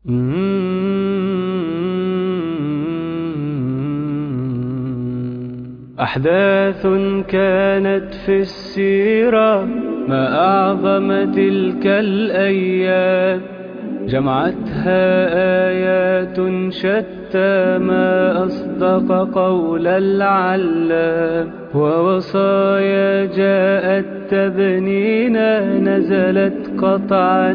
أحداث كانت في السيرة ما أعظم تلك الأيام جمعتها آيات شتى ما أصدق قول العلام ووصايا جاءت تبنينا نزلت قطعا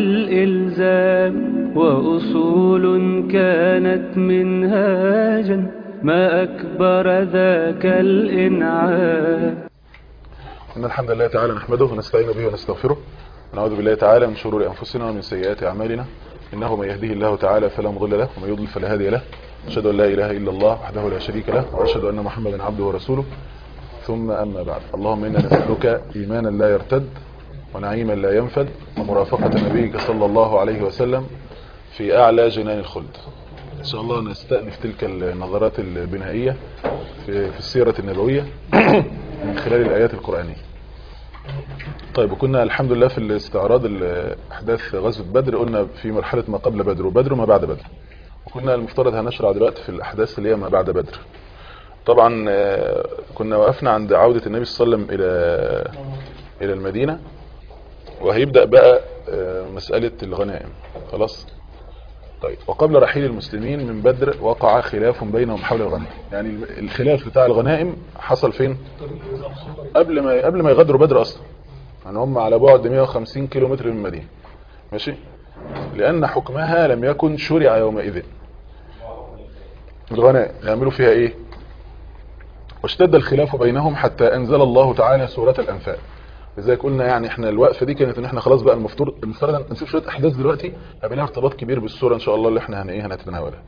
للإلزام وأصول كانت منهاجا ما أكبر ذاك الإنعام إن الحمد لله تعالى نحمده ونستعين به ونستغفره ونعوذ بالله تعالى من شرور أنفسنا ومن سيئات أعمالنا إنه من يهده الله تعالى فلا مضل له ومن يضلل فلا هادي له أشهد أن لا إله إلا الله وحده لا شريك له وأشهد أن محمدا عبده ورسوله ثم أما بعد اللهم إنا نسألك إيمانا لا يرتد ونعيما لا ينفد ومرافقة نبيك صلى الله عليه وسلم في أعلى جنان الخلد إن شاء الله نستأنف تلك النظرات البنائية في, في السيرة النبوية من خلال الآيات القرآنية طيب وكنا الحمد لله في الاستعراض أحداث غزوة بدر قلنا في مرحلة ما قبل بدر وبدر وما بعد بدر وكنا المفترض هنشرع دلوقتي في الأحداث اللي هي ما بعد بدر طبعا كنا وقفنا عند عودة النبي صلى الله عليه وسلم إلى إلى المدينة وهيبدأ بقى مسألة الغنائم خلاص طيب وقبل رحيل المسلمين من بدر وقع خلاف بينهم حول الغنائم يعني الخلاف بتاع الغنائم حصل فين قبل ما قبل ما يغادروا بدر اصلا يعني هم على بعد 150 كيلو متر من المدينه ماشي لان حكمها لم يكن شرع يومئذ الغنائم يعملوا فيها ايه واشتد الخلاف بينهم حتى انزل الله تعالى سوره الانفال لذلك قلنا يعني احنا الوقفه دي كانت ان احنا خلاص بقى المفترض المفترض نشوف شويه احداث دلوقتي هيبقى لها ارتباط كبير بالسوره ان شاء الله اللي احنا هن ايه هنتناولها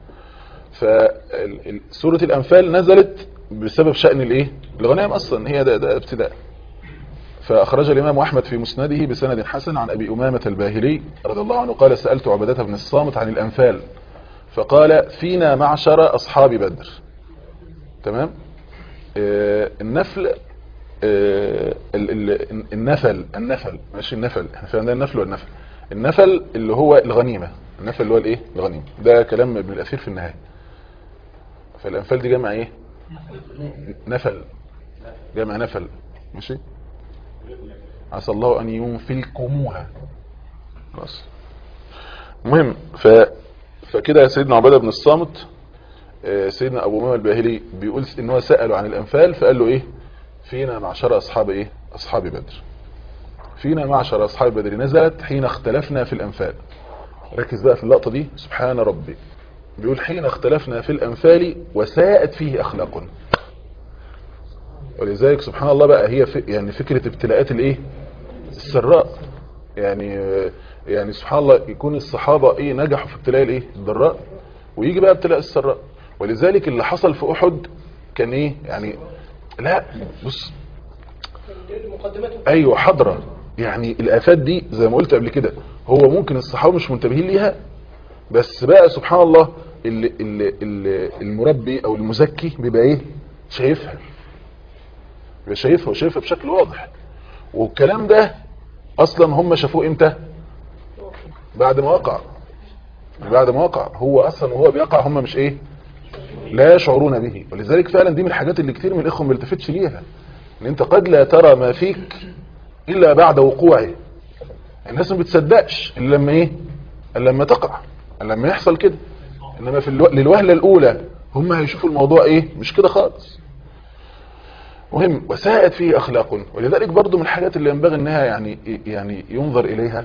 فسوره الانفال نزلت بسبب شأن الايه الغنائم اصلا هي ده, ده ابتداء فاخرج الامام احمد في مسنده بسند حسن عن ابي امامه الباهلي رضي الله عنه قال سالت عبدة بن الصامت عن الانفال فقال فينا معشر اصحاب بدر تمام اه النفل النفل النفل ماشي النفل احنا في عندنا النفل والنفل النفل اللي هو الغنيمة النفل اللي هو الايه الغنيمة ده كلام ابن الاثير في النهاية فالانفال دي جمع ايه نفل جمع نفل ماشي عسى الله ان ينفلكموها خلاص المهم ف فكده سيدنا عباده بن الصامت سيدنا ابو امام الباهلي بيقول ان هو ساله عن الانفال فقال له ايه فينا معشر أصحاب إيه أصحاب بدر فينا معشر أصحاب بدر نزلت حين اختلفنا في الأنفال ركز بقى في اللقطة دي سبحان ربي بيقول حين اختلفنا في الأنفال وساءت فيه أخلاق ولذلك سبحان الله بقى هي يعني فكرة ابتلاءات الايه السراء يعني يعني سبحان الله يكون الصحابة ايه نجحوا في ابتلاء الايه الضراء ويجي بقى ابتلاء السراء ولذلك اللي حصل في احد كان ايه يعني لا بص ايوه حضرة يعني الافات دي زي ما قلت قبل كده هو ممكن الصحابه مش منتبهين ليها بس بقى سبحان الله اللي اللي اللي المربي او المزكي بيبقى ايه شايفها بيبقى شايفها وشايفها بشكل واضح والكلام ده اصلا هم شافوه امتى بعد ما وقع بعد ما وقع هو اصلا وهو بيقع هم مش ايه لا يشعرون به ولذلك فعلا دي من الحاجات اللي كتير من الاخوه ما بيلتفتش ليها ان انت قد لا ترى ما فيك الا بعد وقوعه الناس ما بتصدقش الا لما ايه الا لما تقع الا لما يحصل كده انما في الو... للوهله الاولى هم هيشوفوا الموضوع ايه مش كده خالص مهم وساءت فيه اخلاق ولذلك برضو من الحاجات اللي ينبغي انها يعني يعني ينظر اليها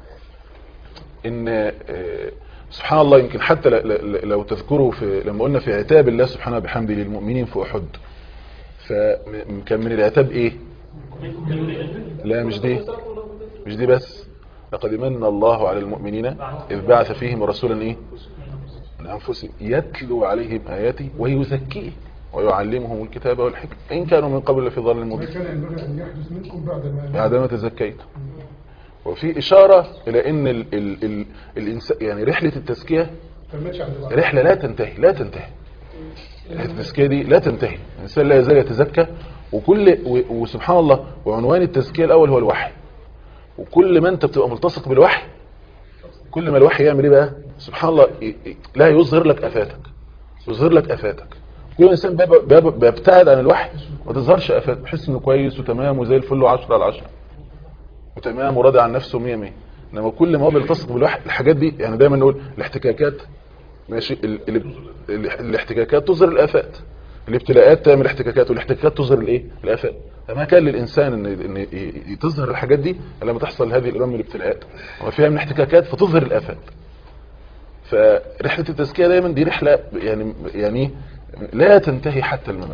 ان سبحان الله يمكن حتى لو تذكروا في لما قلنا في عتاب الله سبحانه بحمده للمؤمنين في أحد فكان من العتاب ايه لا مش دي مش دي بس لقد من الله على المؤمنين إذ بعث فيهم رسولا ايه من أنفسهم يتلو عليهم آياته ويزكيه ويعلمهم الكتاب والحكمة إن كانوا من قبل لفي ضلال مبين بعدما تزكيت وفي إشارة إلى أن ال ال ال الإنسان يعني رحلة التزكية رحلة لا تنتهي لا تنتهي رحلة التزكية دي لا تنتهي الإنسان لا يزال يتزكى وكل وسبحان الله وعنوان التزكية الأول هو الوحي وكل ما أنت بتبقى ملتصق بالوحي كل ما الوحي يعمل ايه بقى سبحان الله ي- ي- لا يظهر لك افاتك يظهر لك افاتك كل انسان بيب- بيب- بيبتعد عن الوحي ما تظهرش افات بحس انه كويس وتمام وزي الفل و10 على 10 وتمام وراضي عن نفسه 100 100 انما كل ما هو بيلتصق بالوحي الحاجات دي يعني دايما نقول الاحتكاكات ماشي ال... ال... ال... الاحتكاكات تظهر الافات الابتلاءات تعمل احتكاكات والاحتكاكات تظهر الايه الافات فما كان للانسان ان ان ي- ي- تظهر الحاجات دي لما تحصل هذه الامم من الابتلاءات وما فيها من احتكاكات فتظهر الافات فرحله التزكيه دايما دي رحله يعني يعني لا تنتهي حتى الممات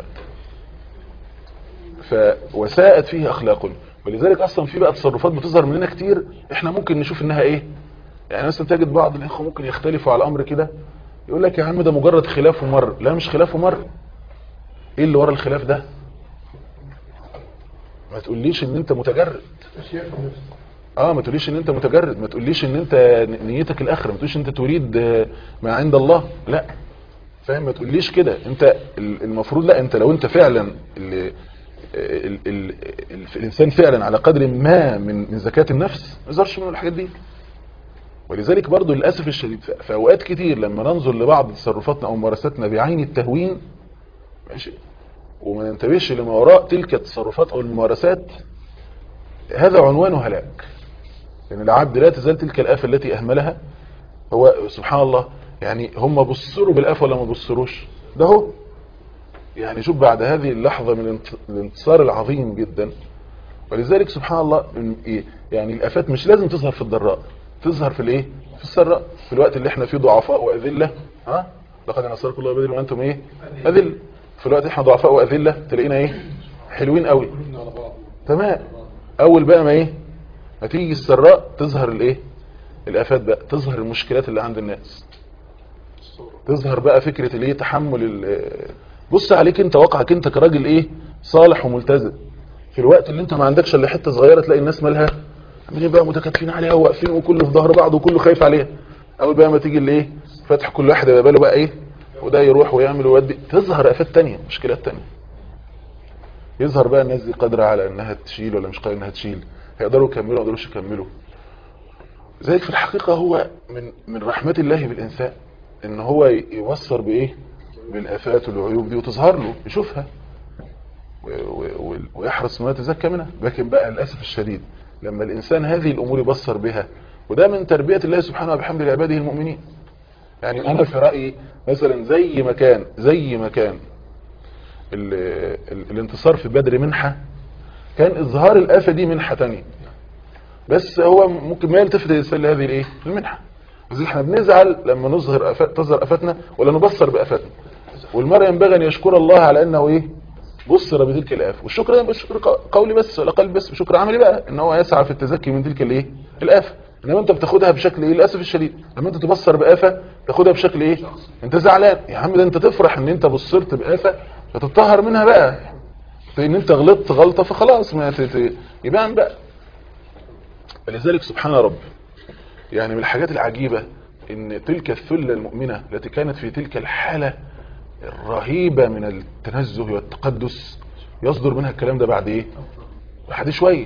ف وساءت فيه اخلاقنا ولذلك اصلا في بقى تصرفات بتظهر مننا كتير احنا ممكن نشوف انها ايه يعني مثلا تجد بعض الاخوه ممكن يختلفوا على الامر كده يقول لك يا عم ده مجرد خلاف ومر لا مش خلاف ومر ايه اللي ورا الخلاف ده ما تقوليش ان انت متجرد اه ما تقوليش ان انت متجرد ما تقوليش ان انت نيتك الاخره ما تقوليش انت تريد آه، ما عند الله لا فاهم ما تقوليش كده انت ال- المفروض لا انت لو انت فعلا ال ال ال ال الانسان فعلا على قدر ما من من زكاه النفس ما يظهرش منه الحاجات دي ولذلك برضو للاسف الشديد في في اوقات كتير لما ننظر لبعض تصرفاتنا او ممارساتنا بعين التهوين ماشي وما ننتبهش لما وراء تلك التصرفات او الممارسات هذا عنوان هلاك لان العبد لا تزال تلك الآفة التي اهملها هو سبحان الله يعني هم بصروا بالآفة ولا ما بصروش ده هو يعني شوف بعد هذه اللحظة من الانت- الانتصار العظيم جدا ولذلك سبحان الله إن- إيه؟ يعني الآفات مش لازم تظهر في الضراء تظهر في الايه في السراء في الوقت اللي احنا فيه ضعفاء وأذلة ها لقد نصركم الله بدل وانتم ايه أذل في الوقت احنا ضعفاء وأذلة تلاقينا ايه حلوين قوي تمام اول بقى ما ايه ما تيجي السراء تظهر الايه الافات بقى تظهر المشكلات اللي عند الناس تظهر بقى فكرة الايه تحمل ال- بص عليك انت واقعك انت كراجل ايه صالح وملتزم في الوقت اللي انت ما عندكش الا حته صغيره تلاقي الناس مالها عاملين بقى متكاتفين عليها وواقفين وكله في ظهر بعض وكله خايف عليها اول بقى ما تيجي الايه فتح كل واحد يبقى باله بقى ايه وده يروح ويعمل ويودي تظهر افات تانية مشكلات تانية يظهر بقى الناس دي قادره على انها تشيل ولا مش قادره انها تشيل هيقدروا يكملوا ما يقدروش يكملوا ذلك في الحقيقه هو من من رحمه الله بالانسان ان هو يبصر بايه بالافات والعيوب دي وتظهر له يشوفها و- و- و- ويحرص انه يتزكى منها لكن بقى للاسف الشديد لما الانسان هذه الامور يبصر بها وده من تربيه الله سبحانه وبحمده لعباده المؤمنين يعني انا في رايي مثلا زي ما كان زي ما كان ال- ال- الانتصار في بدر منحه كان اظهار الافه دي منحه تانية بس هو ممكن ما يلتفت الانسان لهذه الايه المنحه بس احنا بنزعل لما نظهر أفات تظهر افاتنا ولا نبصر بافاتنا والمرء ينبغي ان يشكر الله على انه ايه بصر بتلك الآفة والشكر ده مش شكر قولي بس ولا قلب بس شكر عملي بقى ان هو يسعى في التزكي من تلك الايه الآفة انما انت بتاخدها بشكل ايه للاسف الشديد لما انت تبصر بآفة تاخدها بشكل ايه انت زعلان يا عم ده انت تفرح ان انت بصرت بآفة فتتطهر منها بقى فان انت غلطت غلطة فخلاص ما ت- ت- يبان بقى فلذلك سبحان رب يعني من الحاجات العجيبة ان تلك الثلة المؤمنة التي كانت في تلك الحالة الرهيبة من التنزه والتقدس يصدر منها الكلام ده بعد ايه بعد شوية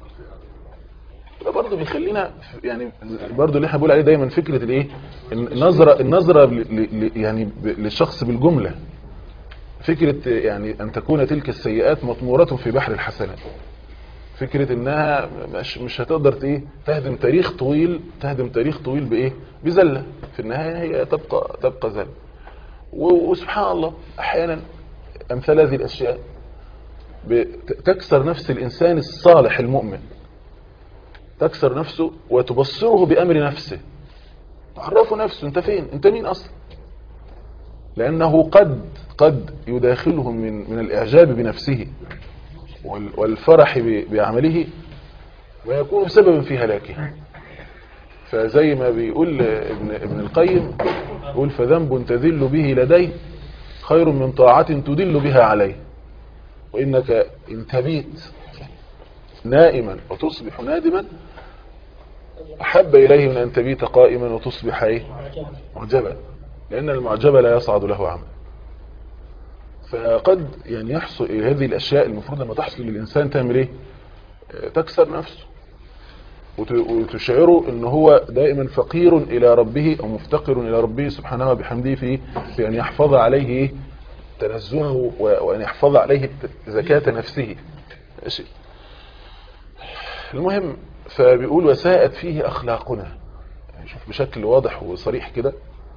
ده برضه بيخلينا يعني برضه اللي احنا بنقول عليه دايما فكرة الايه النظرة النظرة ل- ل- ل- يعني ب- للشخص بالجملة فكرة يعني ان تكون تلك السيئات مطمورة في بحر الحسنات فكرة انها مش, مش هتقدر ت- ايه تهدم تاريخ طويل تهدم تاريخ طويل بايه بزلة في النهاية هي تبقى تبقى زلة و- وسبحان الله احيانا امثال هذه الاشياء بت- تكسر نفس الانسان الصالح المؤمن تكسر نفسه وتبصره بامر نفسه تعرفه نفسه انت فين انت مين اصلا لانه قد قد يداخله من من الاعجاب بنفسه وال- والفرح ب- بعمله ويكون سببا في هلاكه فزي ما بيقول ابن, ابن القيم يقول فذنب تذل به لديه خير من طاعة تدل بها عليه وإنك إن تبيت نائما وتصبح نادما أحب إليه من أن تبيت قائما وتصبح إيه معجبا لأن المعجب لا يصعد له عمل فقد يعني يحصل هذه الأشياء المفروض لما تحصل للإنسان تعمل إيه آه، تكسر نفسه وت- وتشعره ان هو دائما فقير الى ربه او مفتقر الى ربه سبحانه وبحمده في في ان يحفظ عليه إيه؟ تنزهه و- وان يحفظ عليه زكاة نفسه ماشي المهم فبيقول وساءت فيه اخلاقنا يعني شوف بشكل واضح وصريح كده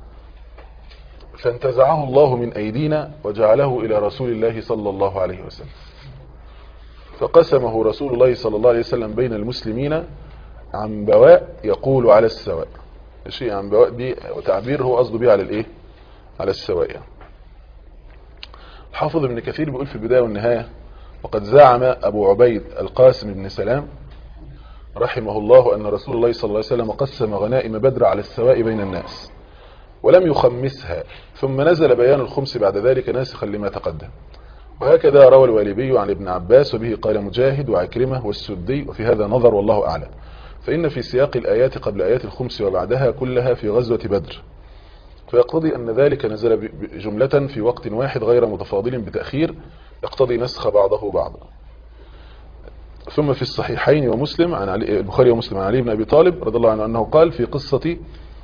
فانتزعه الله من ايدينا وجعله الى رسول الله صلى الله عليه وسلم فقسمه رسول الله صلى الله عليه وسلم بين المسلمين عن بواء يقول على السواء شيء عن بواء دي تعبير هو قصده بيه على الايه على السواء يعني. حافظ ابن كثير بيقول في البداية والنهاية وقد زعم ابو عبيد القاسم بن سلام رحمه الله ان رسول الله صلى الله عليه وسلم قسم غنائم بدر على السواء بين الناس ولم يخمسها ثم نزل بيان الخمس بعد ذلك ناسخا لما تقدم وهكذا روى الوالبي عن ابن عباس وبه قال مجاهد وعكرمة والسدي وفي هذا نظر والله أعلم فإن في سياق الآيات قبل آيات الخمس وبعدها كلها في غزوة بدر فيقتضي أن ذلك نزل ب- ب- جملة في وقت واحد غير متفاضل بتأخير يقتضي نسخ بعضه بعضا ثم في الصحيحين ومسلم عن علي البخاري ومسلم عن علي بن أبي طالب رضي الله عنه أنه قال في قصة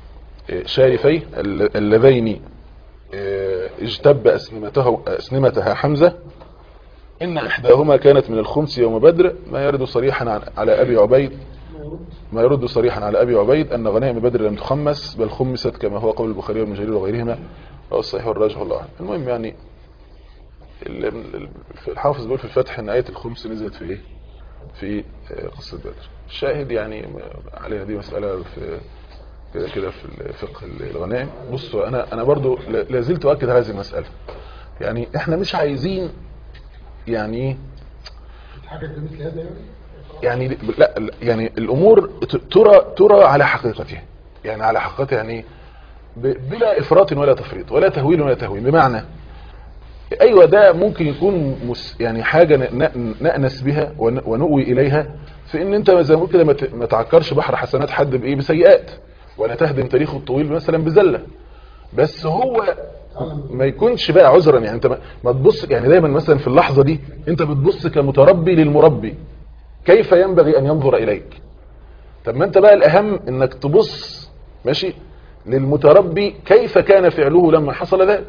شارفي الل- اللذين اه، اجتب أسنمته أسنمتها حمزة إن إحداهما كانت من الخمس يوم بدر ما يرد صريحا عن- على أبي عبيد ما يرد صريحا على أبي عبيد أن غنائم بدر لم تخمس بل خمست كما هو قول البخاري والمجرير وغيرهما أو الصحيح والراجح والله أعلم المهم يعني ال- ال- الحافظ بيقول في الفتح أن آية الخمس نزلت في إيه؟ في آه، قصة بدر الشاهد يعني علينا دي مسألة في كده كده في فقه الغنائم بصوا انا انا برضو لا- لازلت اؤكد هذه المساله يعني احنا مش عايزين يعني ايه حاجة مثل هذا يعني يعني لا لا، يعني الامور ت- ترى ترى على حقيقتها يعني على حقيقتها يعني إيه؟ ب- بلا افراط ولا تفريط ولا تهويل ولا تهويل بمعنى ايوه ده ممكن يكون مس يعني حاجه ن- ن- نأنس بها ون- ونؤوي اليها في ان انت زي ما بقول كده ما ت- ما تعكرش بحر حسنات حد بايه بسيئات ولا تهدم تاريخه الطويل مثلا بزله بس هو ما يكونش بقى عذرا يعني انت ما- ما تبص يعني دايما مثلا في اللحظه دي انت بتبص كمتربي للمربي كيف ينبغي ان ينظر اليك طب ما انت بقى الاهم انك تبص ماشي للمتربي كيف كان فعله لما حصل ذلك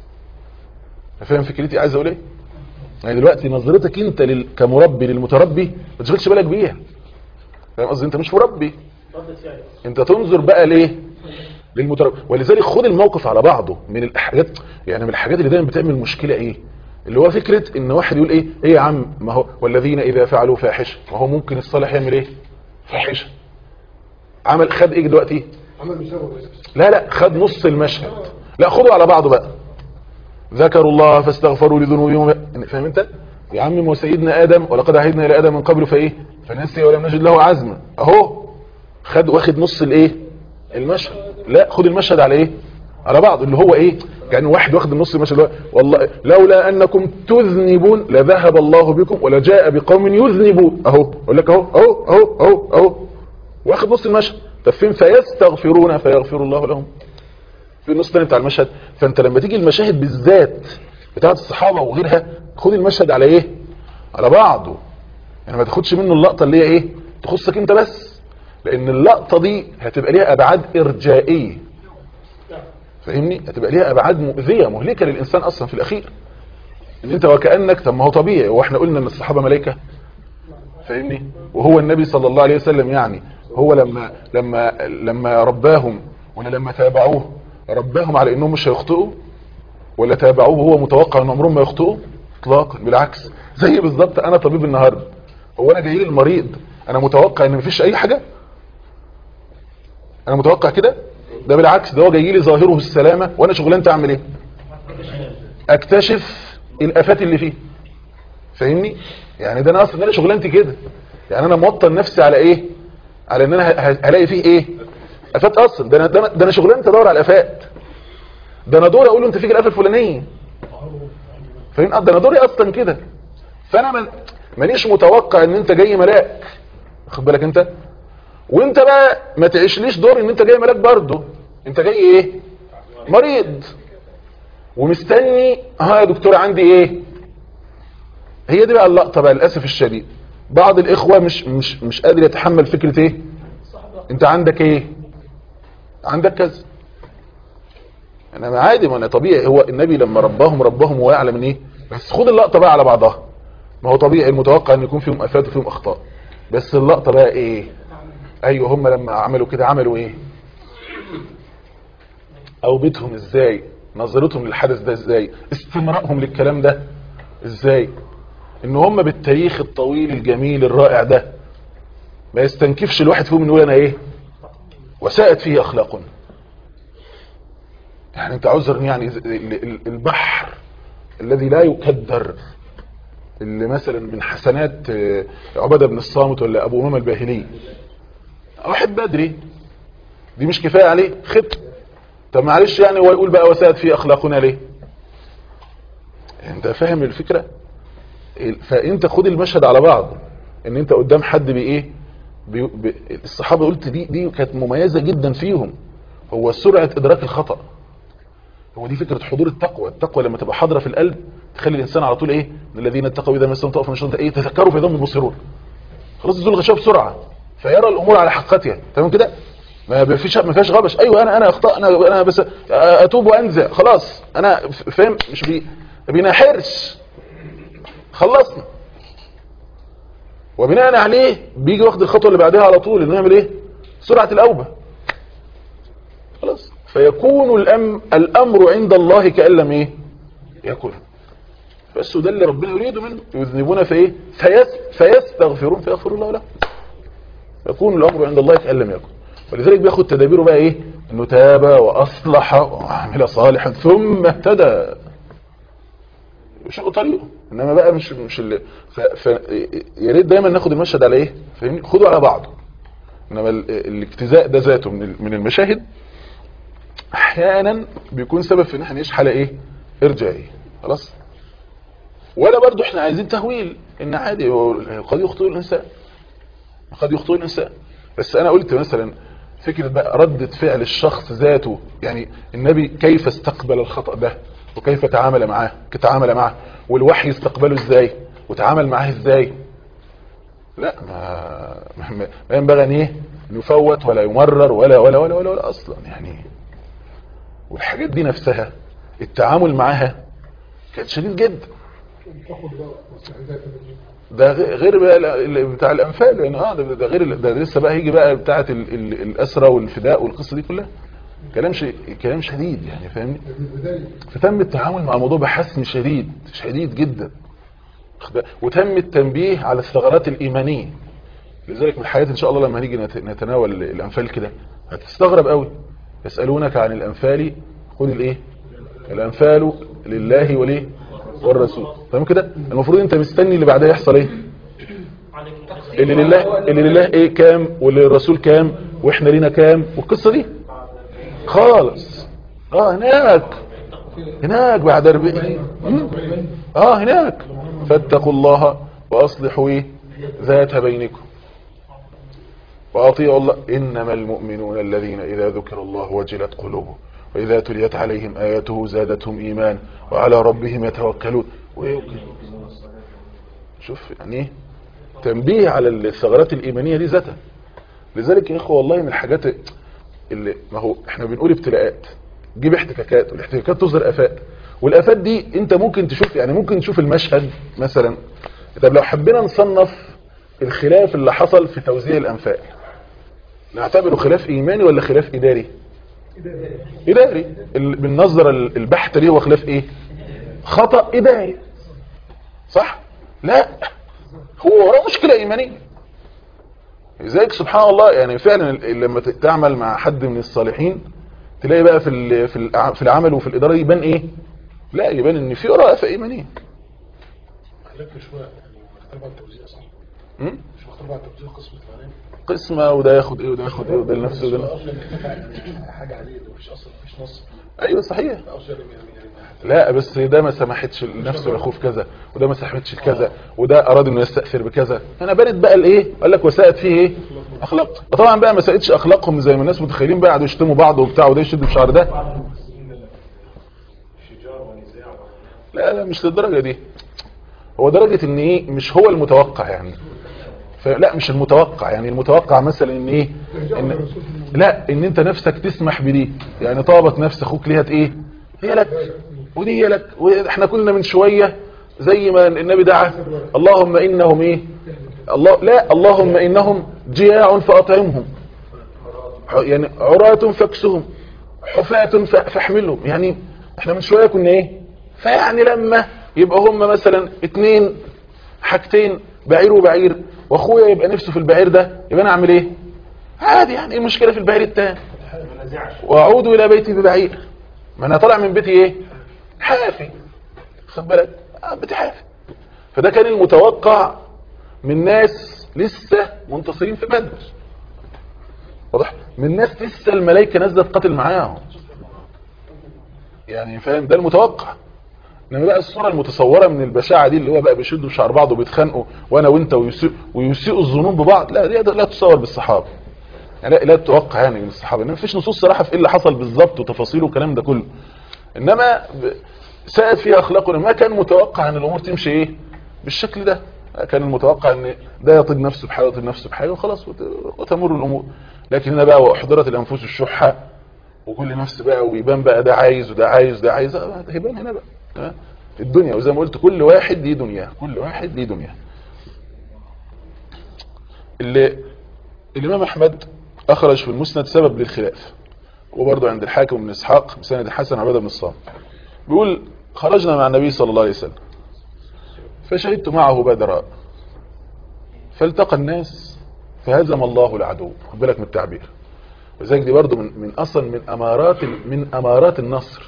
فاهم فكرتي عايز اقول ايه يعني دلوقتي نظرتك انت لل... كمربي للمتربي ما تشغلش بالك بيها فاهم قصدي انت مش مربي انت تنظر بقى ليه للمتربي ولذلك خد الموقف على بعضه من الحاجات يعني من الحاجات اللي دايما بتعمل مشكله ايه اللي هو فكره ان واحد يقول ايه ايه يا عم ما هو والذين اذا فعلوا فاحشه ما هو ممكن الصالح يعمل ايه فاحشه عمل خد ايه دلوقتي عمل مساوي بس لا لا خد نص المشهد لا خده على بعضه بقى ذكروا الله فاستغفروا لذنوبهم فاهم انت يا عم ما سيدنا ادم ولقد عهدنا الى ادم من قبل فايه فنسي ولم نجد له عزما اهو خد واخد نص الايه المشهد لا خد المشهد على ايه على بعض اللي هو ايه يعني واحد واخد النص المشهد اللي هو والله لولا انكم تذنبون لذهب الله بكم ولجاء بقوم يذنبون اهو اقول لك اهو اهو اهو اهو اهو واخد نص المشهد طب فين فيستغفرون فيغفر الله لهم في النص الثاني بتاع المشهد فانت لما تيجي المشاهد بالذات بتاعت الصحابه وغيرها خد المشهد على ايه على بعضه يعني ما تاخدش منه اللقطه اللي هي ايه تخصك انت بس لان اللقطه دي هتبقى ليها ابعاد ارجائيه فاهمني هتبقى ليها ابعاد مؤذيه مهلكه للانسان اصلا في الاخير ان انت وكانك طب ما هو طبيعي واحنا قلنا ان الصحابه ملائكه فاهمني وهو النبي صلى الله عليه وسلم يعني هو لما لما لما رباهم ولا لما تابعوه رباهم على انهم مش هيخطئوا ولا تابعوه وهو متوقع ان عمرهم ما يخطئوا اطلاقا بالعكس زي بالظبط انا طبيب النهارده هو انا جاي لي المريض انا متوقع ان مفيش اي حاجه انا متوقع كده ده بالعكس ده هو جاي لي ظاهره السلامه وانا شغلانتي اعمل ايه اكتشف الافات اللي فيه فاهمني يعني ده انا اصلا ده انا شغلانتي كده يعني انا موطن نفسي على ايه على ان انا ه- ه- هلاقي فيه ايه افات اصلا ده انا ده انا, ده أنا شغلانتي ادور على الافات ده انا دوري اقول له انت فيك الافه الفلانيه فاهم آه، ده انا دوري اصلا كده فانا من مانيش متوقع ان انت جاي ملاك واخد بالك انت وانت بقى ما تعيشليش دور ان انت جاي ملاك برضه انت جاي ايه مريض ومستني ها يا دكتور عندي ايه هي دي بقى اللقطه بقى للاسف الشديد بعض الاخوه مش مش مش قادر يتحمل فكره ايه انت عندك ايه عندك كذا انا عادي ما انا طبيعي هو النبي لما رباهم رباهم وهو يعلم ان ايه بس خد اللقطه بقى على بعضها ما هو طبيعي المتوقع ان يكون فيهم افات وفيهم اخطاء بس اللقطه بقى ايه ايوه هم لما عملوا كده عملوا ايه او بيتهم ازاي نظرتهم للحدث ده ازاي استمرارهم للكلام ده ازاي ان هم بالتاريخ الطويل الجميل الرائع ده ما يستنكفش الواحد فيهم يقول انا ايه وساءت فيه اخلاقنا يعني انت عذر يعني البحر الذي لا يكدر اللي مثلا من حسنات عبادة بن الصامت ولا ابو امام الباهلي واحد بدري دي مش كفاية عليه خط طب معلش يعني هو يقول بقى وساءت فيه اخلاقنا ليه انت فاهم الفكرة فانت خد المشهد على بعض ان انت قدام حد بايه بي بي الصحابة قلت دي دي كانت مميزة جدا فيهم هو سرعة ادراك الخطأ هو دي فكرة حضور التقوى التقوى لما تبقى حاضرة في القلب تخلي الانسان على طول ايه من الذين اتقوا اذا مسهم طائف من الشيطان ايه تذكروا في ذنب المبصرون خلاص يزول الغشاء بسرعة فيرى الامور على حقيقتها تمام كده ما فيش ما فيهاش غبش ايوه انا انا اخطا انا انا بس اتوب وانزع خلاص انا فاهم مش بي بينحرش خلصنا وبناء عليه بيجي واخد الخطوه اللي بعدها على طول انه يعمل ايه سرعه الاوبه خلاص فيكون الأم الامر عند الله كان لم ايه يكن بس ده اللي ربنا يريده منه يذنبون في ايه فيس فيستغفرون فيغفر الله له يكون الامر عند الله كان لم يكن ولذلك بياخد تدابيره بقى ايه انه تاب واصلح وعمل صالحا ثم اهتدى شق طريقه انما بقى مش مش اللي ف... ف... يا ريت دايما ناخد المشهد على ايه فاهمني خده على بعضه انما ال... الاجتزاء ده ذاته من من المشاهد احيانا بيكون سبب في ان احنا نعيش حاله ايه ارجائيه خلاص ولا برضو احنا عايزين تهويل ان عادي قد يخطئ الانسان قد يخطئ الانسان بس انا قلت مثلا فكرة بقى ردة فعل الشخص ذاته يعني النبي كيف استقبل الخطأ ده وكيف تعامل معاه تعامل معه والوحي استقبله ازاي وتعامل معاه ازاي لا ما ما ما ينبغي ان ايه يفوت ولا يمرر ولا ولا ولا ولا, ولا اصلا يعني والحاجات دي نفسها التعامل معاها كان شديد جدا ده غير بقى بتاع الانفال يعني اه ده, ده غير ده لسه بقى هيجي بقى بتاعه الاسرى والفداء والقصه دي كلها كلام شيء كلام شديد يعني فاهمني فتم التعامل مع الموضوع بحسم شديد شديد جدا وتم التنبيه على الثغرات الايمانيه لذلك من الحياه ان شاء الله لما هنيجي نتناول الانفال كده هتستغرب قوي يسالونك عن الانفال خد الايه الانفال لله وليه والرسول تمام كده المفروض انت مستني اللي بعدها يحصل ايه اللي لله اللي لله ايه كام وللرسول كام واحنا لينا كام والقصه دي خالص اه هناك هناك بعد 40 اه هناك فاتقوا الله واصلحوا ايه ذات بينكم واطيعوا الله انما المؤمنون الذين اذا ذكر الله وجلت قلوبهم وإذا تليت عليهم آياته زادتهم إيمان وعلى ربهم يتوكلون شوف يعني تنبيه على الثغرات الإيمانية دي ذاتها لذلك يا إخوة والله من الحاجات اللي ما هو احنا بنقول ابتلاءات جيب احتكاكات والاحتكاكات تظهر آفات والآفات دي انت ممكن تشوف يعني ممكن تشوف المشهد مثلا طب لو حبينا نصنف الخلاف اللي حصل في توزيع الأنفال نعتبره خلاف إيماني ولا خلاف إداري إداري بالنظرة البحث ليه هو خلاف إيه خطأ إداري صح لا هو وراه مشكلة إيمانية لذلك سبحان الله يعني فعلا لما تعمل مع حد من الصالحين تلاقي بقى في في العمل وفي الإدارة يبان إيه لا يبان إن في وراه آفة إيمانية مش مختلف عن توزيع قسم الثمانين قسمة وده ياخد ايه وده ياخد ايه وده لنفسه وده حاجة عليه ده مفيش اصلا مفيش نص ايوه صحيح او شيء يعني لا بس ده ما سمحتش لنفسه لاخوه في كذا وده ما سمحتش لكذا وده اراد انه يستأثر بكذا هنا بانت بقى الايه قال لك وساءت فيه ايه اخلاق طبعا بقى ما ساءتش اخلاقهم زي ما الناس متخيلين بقى قعدوا يشتموا بعض وبتاع وده يشد في شعر ده لا لا مش للدرجه دي هو درجه ان ايه مش هو المتوقع يعني فلا مش المتوقع يعني المتوقع مثلا ان ايه ان لا ان انت نفسك تسمح بدي يعني طابت نفس اخوك ليها ايه هي لك ودي هي لك واحنا كنا من شويه زي ما النبي دعا اللهم انهم ايه الله لا اللهم انهم جياع فاطعمهم يعني عراة فاكسهم حفاة ف- فاحملهم يعني احنا من شويه كنا ايه فيعني لما يبقى هم مثلا اتنين حاجتين بعير وبعير واخويا يبقى نفسه في البعير ده يبقى انا اعمل ايه عادي يعني ايه المشكله في البعير التاني واعود الى بيتي ببعير ما انا طالع من بيتي ايه حافي خد بالك آه بيتي حافي فده كان المتوقع من ناس لسه منتصرين في بدر واضح من ناس لسه الملائكه نازله تقاتل معاهم يعني فاهم ده المتوقع انما بقى الصوره المتصوره من البشاعه دي اللي هو بقى بيشدوا في شعر بعض وبيتخانقوا وانا وانت ويسيء ويسيئوا الظنون ببعض لا دي لا تصور بالصحابه يعني لا, لا تتوقع يعني من الصحابه انما مفيش نصوص صراحه في ايه اللي حصل بالظبط وتفاصيله والكلام ده كله انما ب- ساءت فيها اخلاقنا ما كان متوقع ان الامور تمشي ايه بالشكل ده كان المتوقع ان ده يطيب نفسه بحاجه ويطيب نفسه بحاجه وخلاص وت- وتمر الامور لكن هنا بقى واحضرت الانفس الشحه وكل نفس بقى ويبان بقى ده عايز وده عايز وده عايز آه، هيبان هنا بقى آه، في الدنيا وزي ما قلت كل واحد ليه دنياه كل واحد ليه دنياه اللي الامام احمد اخرج في المسند سبب للخلاف وبرضه عند الحاكم بن اسحاق بسند حسن عباده بن الصامت بيقول خرجنا مع النبي صلى الله عليه وسلم فشهدت معه بدرا فالتقى الناس فهزم الله العدو خد بالك من التعبير وذلك دي برضه من من اصلا من امارات من امارات النصر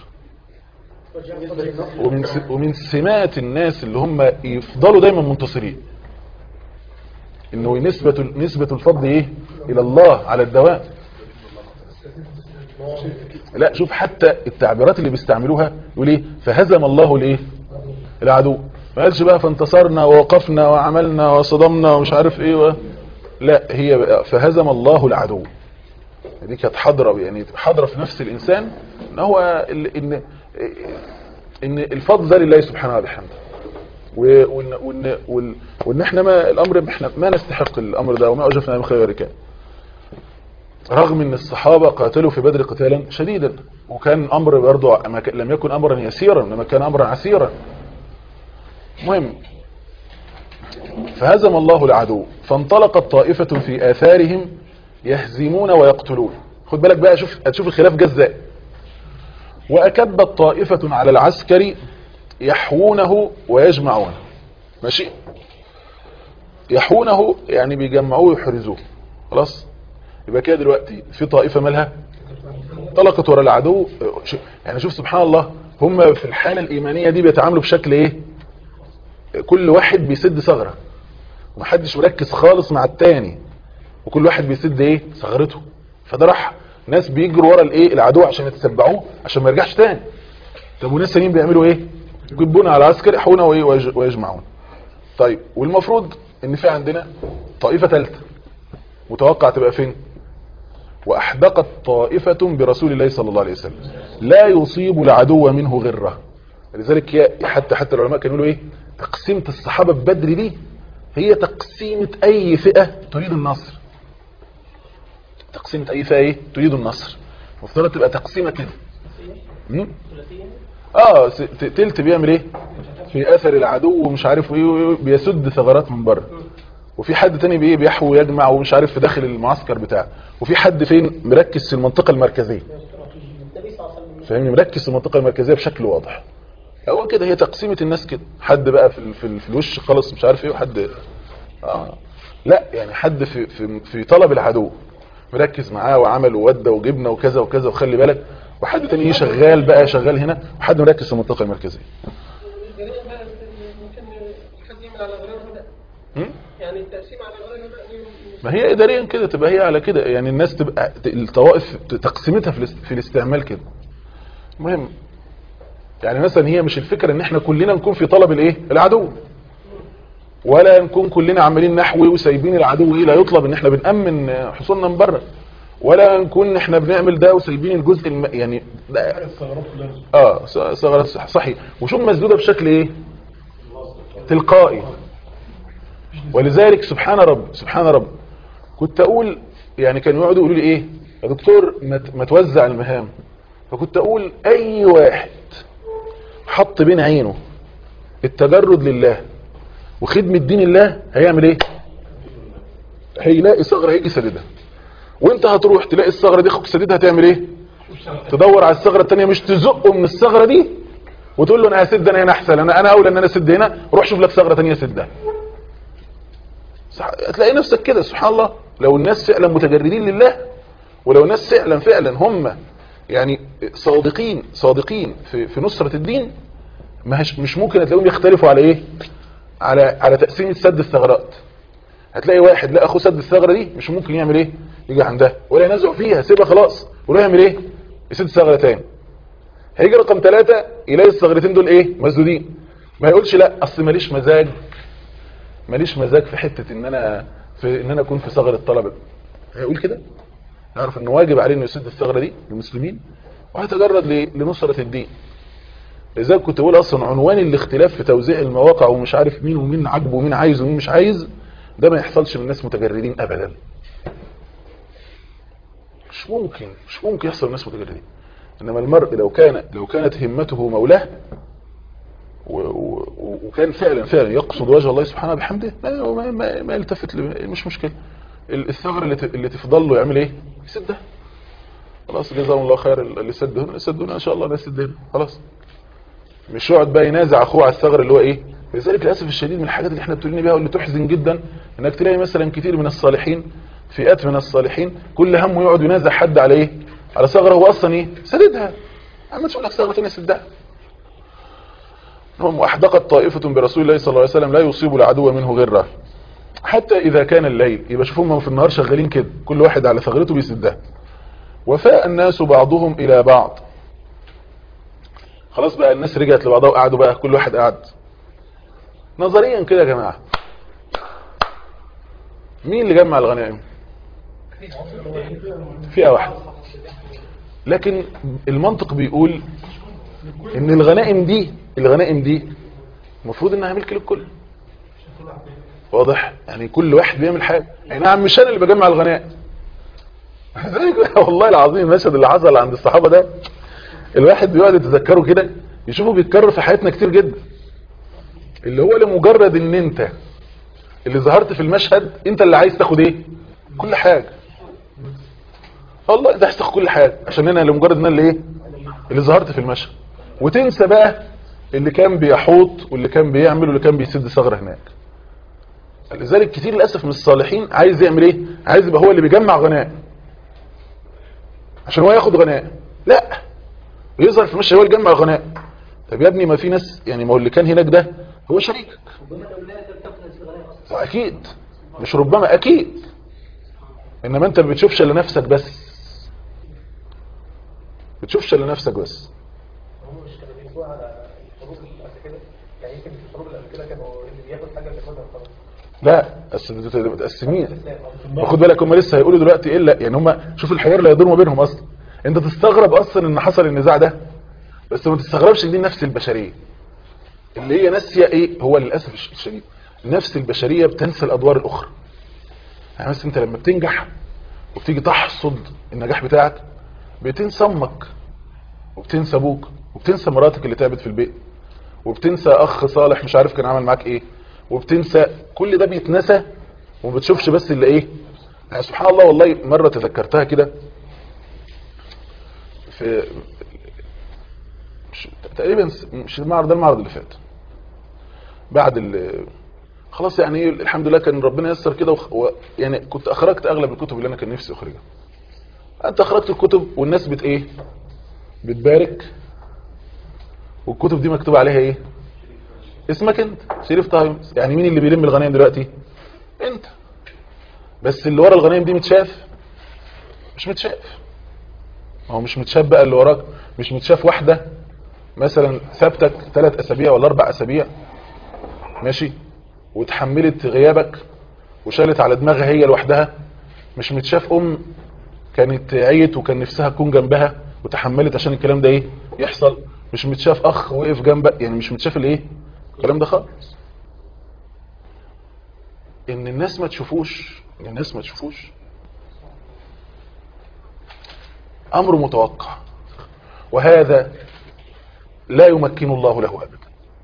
ومن س- ومن سمات الناس اللي هم يفضلوا دايما منتصرين انه نسبة نسبة الفضل ايه الى الله على الدوام لا شوف حتى التعبيرات اللي بيستعملوها يقول ايه فهزم الله الايه العدو ما قالش بقى فانتصرنا ووقفنا وعملنا وصدمنا ومش عارف ايه و... لا هي بقى فهزم الله العدو دي كانت حاضره يعني حاضره في نفس الانسان ان هو ال- ان ان الفضل ده لله سبحانه وبحمده و- وان وان وان, وإن احنا ما الامر احنا ما نستحق الامر ده وما اوجفنا من خير كان رغم ان الصحابه قاتلوا في بدر قتالا شديدا وكان امر برضه ما كان- لم يكن امرا يسيرا انما كان امرا عسيرا مهم فهزم الله العدو فانطلقت طائفة في آثارهم يهزمون ويقتلون خد بالك بقى شوف هتشوف الخلاف جه ازاي وأكبت طائفة على العسكر يحوونه ويجمعونه ماشي يحوونه يعني بيجمعوه ويحرزوه خلاص يبقى كده دلوقتي في طائفة مالها انطلقت ورا العدو ش- يعني شوف سبحان الله هم في الحالة الإيمانية دي بيتعاملوا بشكل ايه كل واحد بيسد ثغره ومحدش مركز خالص مع التاني وكل واحد بيسد ايه ثغرته فده راح ناس بيجروا ورا الايه العدو عشان يتتبعوه عشان ما يرجعش تاني طب وناس تانيين بيعملوا ايه يجيبون على العسكر يحونا وايه ويج- ويجمعون طيب والمفروض ان في عندنا طائفه ثالثه متوقع تبقى فين واحدقت طائفه برسول الله صلى الله عليه وسلم لا يصيب العدو منه غره لذلك هي حتى حتى العلماء كانوا يقولوا ايه تقسيمه الصحابه ببدر دي هي تقسيمه اي فئه تريد النصر تقسيمه اي فئه ايه تريد النصر المفترض تبقى تقسيمه كده مم؟ اه س- ت- تلت بيعمل ايه في اثر العدو ومش عارف ايه وإيه، بيسد ثغرات من بره وفي حد تاني بيه بيحوي ويجمع ومش عارف في داخل المعسكر بتاعه وفي حد فين مركز في المنطقه المركزيه فاهمني مركز في المنطقه المركزيه بشكل واضح هو كده هي تقسيمه الناس كده حد بقى في ال- في, ال- في الوش خالص مش عارف ايه وحد آه. لا يعني حد في في في طلب العدو مركز معاه وعمل وودى وجبنه وكذا وكذا وخلي بالك وحد تاني شغال بقى شغال هنا وحد مركز في المنطقه المركزيه الجريمة بقى ممكن حد يعمل على غرار هدى هم؟ يعني التقسيم على غرار هدى دي ما هي اداريا كده تبقى هي على كده يعني الناس تبقى الطوائف تقسيمتها في الاست- في الاستعمال كده مهم يعني مثلا هي مش الفكره ان احنا كلنا نكون في طلب الايه العدو ولا نكون كلنا عمالين نحوي وسايبين العدو ايه لا يطلب ان احنا بنأمن حصولنا من بره ولا نكون احنا بنعمل ده وسايبين الجزء الم... يعني ده الثغرات كلها اه ث- ثغرات صح- صحيح وشوف مسدوده بشكل ايه تلقائي ولذلك سبحان رب سبحان رب كنت اقول يعني كانوا يقعدوا يقولوا لي ايه يا دكتور ما ت- ما توزع المهام فكنت اقول اي واحد حط بين عينه التجرد لله وخدمة دين الله هيعمل ايه هيلاقي ثغرة هيجي سددها وانت هتروح تلاقي الثغرة دي اخوك سددها هتعمل ايه تدور على الثغرة التانية مش تزقه من الثغرة دي وتقول له انا هسد انا هنا احسن انا انا اولى ان انا اسد هنا روح شوف لك ثغرة تانية سدها صح- هتلاقي نفسك كده سبحان الله لو الناس فعلا متجردين لله ولو الناس فعلا فعلا هم يعني صادقين صادقين في في نصرة الدين ما هش مش ممكن هتلاقيهم يختلفوا على ايه على على تقسيم سد الثغرات هتلاقي واحد لا اخوه سد الثغره دي مش ممكن يعمل ايه يجي عندها ولا ينزع فيها سيبها خلاص ولا يعمل ايه يسد ثغره تاني هيجي رقم ثلاثة يلاقي الثغرتين دول ايه مسدودين ما يقولش لا اصل ماليش مزاج ماليش مزاج في حته ان انا في ان انا اكون في ثغره الطلبه هيقول كده يعرف انه واجب عليه انه يسد الثغره دي للمسلمين وهيتجرد ل- لنصره الدين لذلك كنت بقول اصلا عنوان الاختلاف في توزيع المواقع ومش عارف مين ومين عاجبه ومين عايز ومين مش عايز ده ما يحصلش من الناس متجردين ابدا مش ممكن مش ممكن يحصل الناس متجردين انما المرء لو كان لو كانت همته مولاه و- و- وكان فعلا فعلا يقصد وجه الله سبحانه بحمده ما, ما, ما, ما يلتفت ل- مش مشكله ال- الثغر اللي ت- اللي تفضل له يعمل ايه يسدها خلاص جزاهم الله خير اللي سد هنا سد هنا ان شاء الله نسد هنا خلاص مش يقعد بقى ينازع اخوه على الثغر اللي هو ايه لذلك للاسف الشديد من الحاجات اللي احنا بتقولين بيها واللي تحزن جدا انك تلاقي مثلا كتير من الصالحين فئات من الصالحين كل همه يقعد ينازع حد على ايه على ثغره هو اصلا ايه سددها اما تشوف لك ثغره ثانيه سدها هم احدقت طائفه برسول الله صلى الله عليه وسلم لا يصيب العدو منه غره حتى اذا كان الليل يبقى شوفهم في النهار شغالين كده كل واحد على ثغرته بيسدها وفاء الناس بعضهم الى بعض خلاص بقى الناس رجعت لبعضها وقعدوا بقى كل واحد قعد نظريا كده يا جماعه مين اللي جمع الغنائم فئه واحده لكن المنطق بيقول ان الغنائم دي الغنائم دي المفروض انها ملك للكل واضح يعني كل واحد بيعمل حاجه اي نعم مش انا اللي بجمع الغنائم والله العظيم المشهد اللي حصل عند الصحابه ده الواحد بيقعد يتذكره كده يشوفه بيتكرر في حياتنا كتير جدا اللي هو لمجرد ان انت اللي ظهرت في المشهد انت اللي عايز تاخد ايه كل حاجه والله انت عايز تاخد كل حاجه عشان انا لمجرد ان انا اللي ايه اللي ظهرت في المشهد وتنسى بقى اللي كان بيحوط واللي كان بيعمل واللي كان بيسد ثغره هناك لذلك كتير للاسف من الصالحين عايز يعمل ايه عايز يبقى هو اللي بيجمع غنائم عشان هو ياخد غنائم لا ويظهر في المشهد هو اللي يجمع غنائم طب يا ابني ما في ناس يعني ما هو اللي كان هناك ده هو شريكك اكيد مش ربما اكيد انما انت ما بتشوفش الا نفسك بس بتشوفش الا نفسك بس هم مش كانوا بيقولوا على الحروب اللي قبل كده يعني يمكن في الحروب اللي قبل كده كانوا اللي بياخد حاجه بياخدها خلاص لا بس انتوا متقسمين خد بالك هم لسه هيقولوا دلوقتي ايه لا يعني هم شوف الحوار اللي هيدور ما بينهم اصلا انت تستغرب اصلا ان حصل النزاع ده بس ما تستغربش ان دي نفس البشريه اللي هي ناسيه ايه هو للاسف الشديد نفس البشريه بتنسى الادوار الاخرى يعني مثلا انت لما بتنجح وبتيجي تحصد النجاح بتاعك بتنسى امك وبتنسى ابوك وبتنسى مراتك اللي تعبت في البيت وبتنسى اخ صالح مش عارف كان عمل معاك ايه وبتنسى كل ده بيتنسى وما بتشوفش بس اللي ايه يعني سبحان الله والله مره تذكرتها كده في مش تقريبا مش المعرض ده المعرض اللي فات بعد ال خلاص يعني ايه الحمد لله كان ربنا يسر كده وخ... و... يعني كنت اخرجت اغلب الكتب اللي انا كان نفسي اخرجها انت اخرجت الكتب والناس بت ايه بتبارك والكتب دي مكتوب عليها ايه اسمك انت شريف طه يعني مين اللي بيلم الغنايم دلوقتي انت بس اللي ورا الغنايم دي متشاف مش متشاف ما هو مش متشاف بقى اللي وراك مش متشاف واحدة مثلا سابتك ثلاث اسابيع ولا اربع اسابيع ماشي وتحملت غيابك وشالت على دماغها هي لوحدها مش متشاف ام كانت عيت وكان نفسها تكون جنبها وتحملت عشان الكلام ده ايه يحصل مش متشاف اخ وقف جنبك يعني مش متشاف الايه الكلام ده خالص ان الناس ما تشوفوش ان الناس ما تشوفوش امر متوقع وهذا لا يمكن الله له ابدا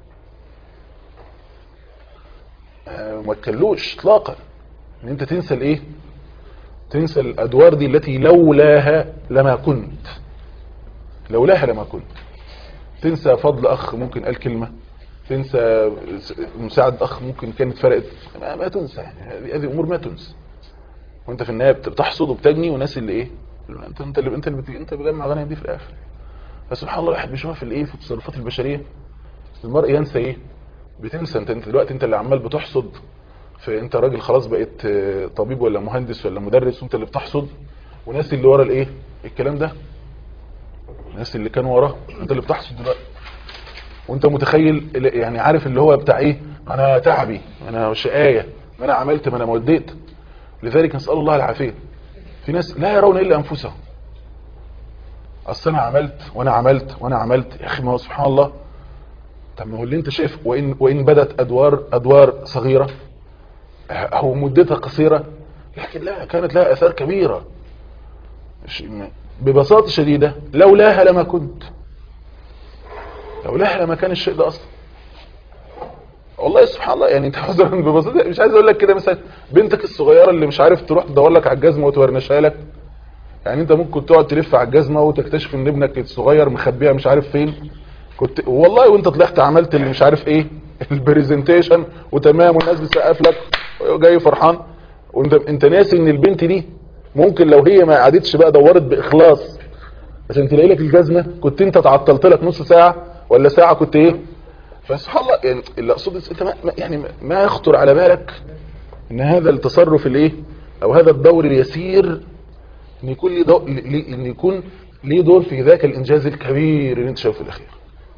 آه، ما تكلوش اطلاقا ان انت تنسى الايه تنسى الادوار دي التي لولاها لما كنت لولاها لما كنت تنسى فضل اخ ممكن قال كلمه تنسى مساعد اخ ممكن كانت فرقت ما, ما تنسى يعني هذه هذه امور ما تنسى وانت في النهايه بت- بتحصد وبتجني وناس اللي ايه انت انت اللي انت اللي بت- انت بتجمع غنم دي في الاخر فسبحان الله الواحد بيشوفها في الايه في التصرفات البشريه المرء ينسى ايه بتنسى انت انت دلوقتي انت اللي عمال بتحصد فانت راجل خلاص بقيت آه، طبيب ولا مهندس ولا مدرس وانت اللي بتحصد وناس اللي ورا الايه الكلام ده الناس اللي كانوا وراه انت اللي بتحصد دلوقتي وانت متخيل ال- يعني عارف اللي هو بتاع ايه انا تعبي انا شقايه ما انا عملت ما انا موديت لذلك نسال الله العافيه في ناس لا يرون الا انفسهم اصل انا عملت وانا عملت وانا عملت يا اخي ما هو سبحان الله طب ما هو اللي انت شايف وان وان بدت ادوار ادوار صغيره او مدتها قصيره لكن لا كانت لها اثار كبيره ش- م- ببساطه شديده لولاها لما كنت لولاها لما كان الشيء ده اصلا والله سبحان الله يعني انت عذرا ببساطه مش عايز اقول لك كده مثلا بنتك الصغيره اللي مش عارف تروح تدور لك على الجزمه وتورنشها لك يعني انت ممكن تقعد تلف على الجزمه وتكتشف ان ابنك الصغير مخبيها مش عارف فين كنت والله وانت طلعت عملت اللي مش عارف ايه البرزنتيشن وتمام والناس بتسقف لك جاي فرحان وانت انت ناسي ان البنت دي ممكن لو هي ما قعدتش بقى دورت باخلاص عشان تلاقي لك الجزمه كنت انت تعطلت لك نص ساعه ولا ساعه كنت ايه فسبحان الله يعني اللي اقصده انت ما ما- يعني ما- ما يخطر على بالك ان هذا التصرف الايه او هذا الدور اليسير ان يكون ليه دور ليه- ان يكون ليه دور في ذاك الانجاز الكبير اللي انت شايفه في الاخير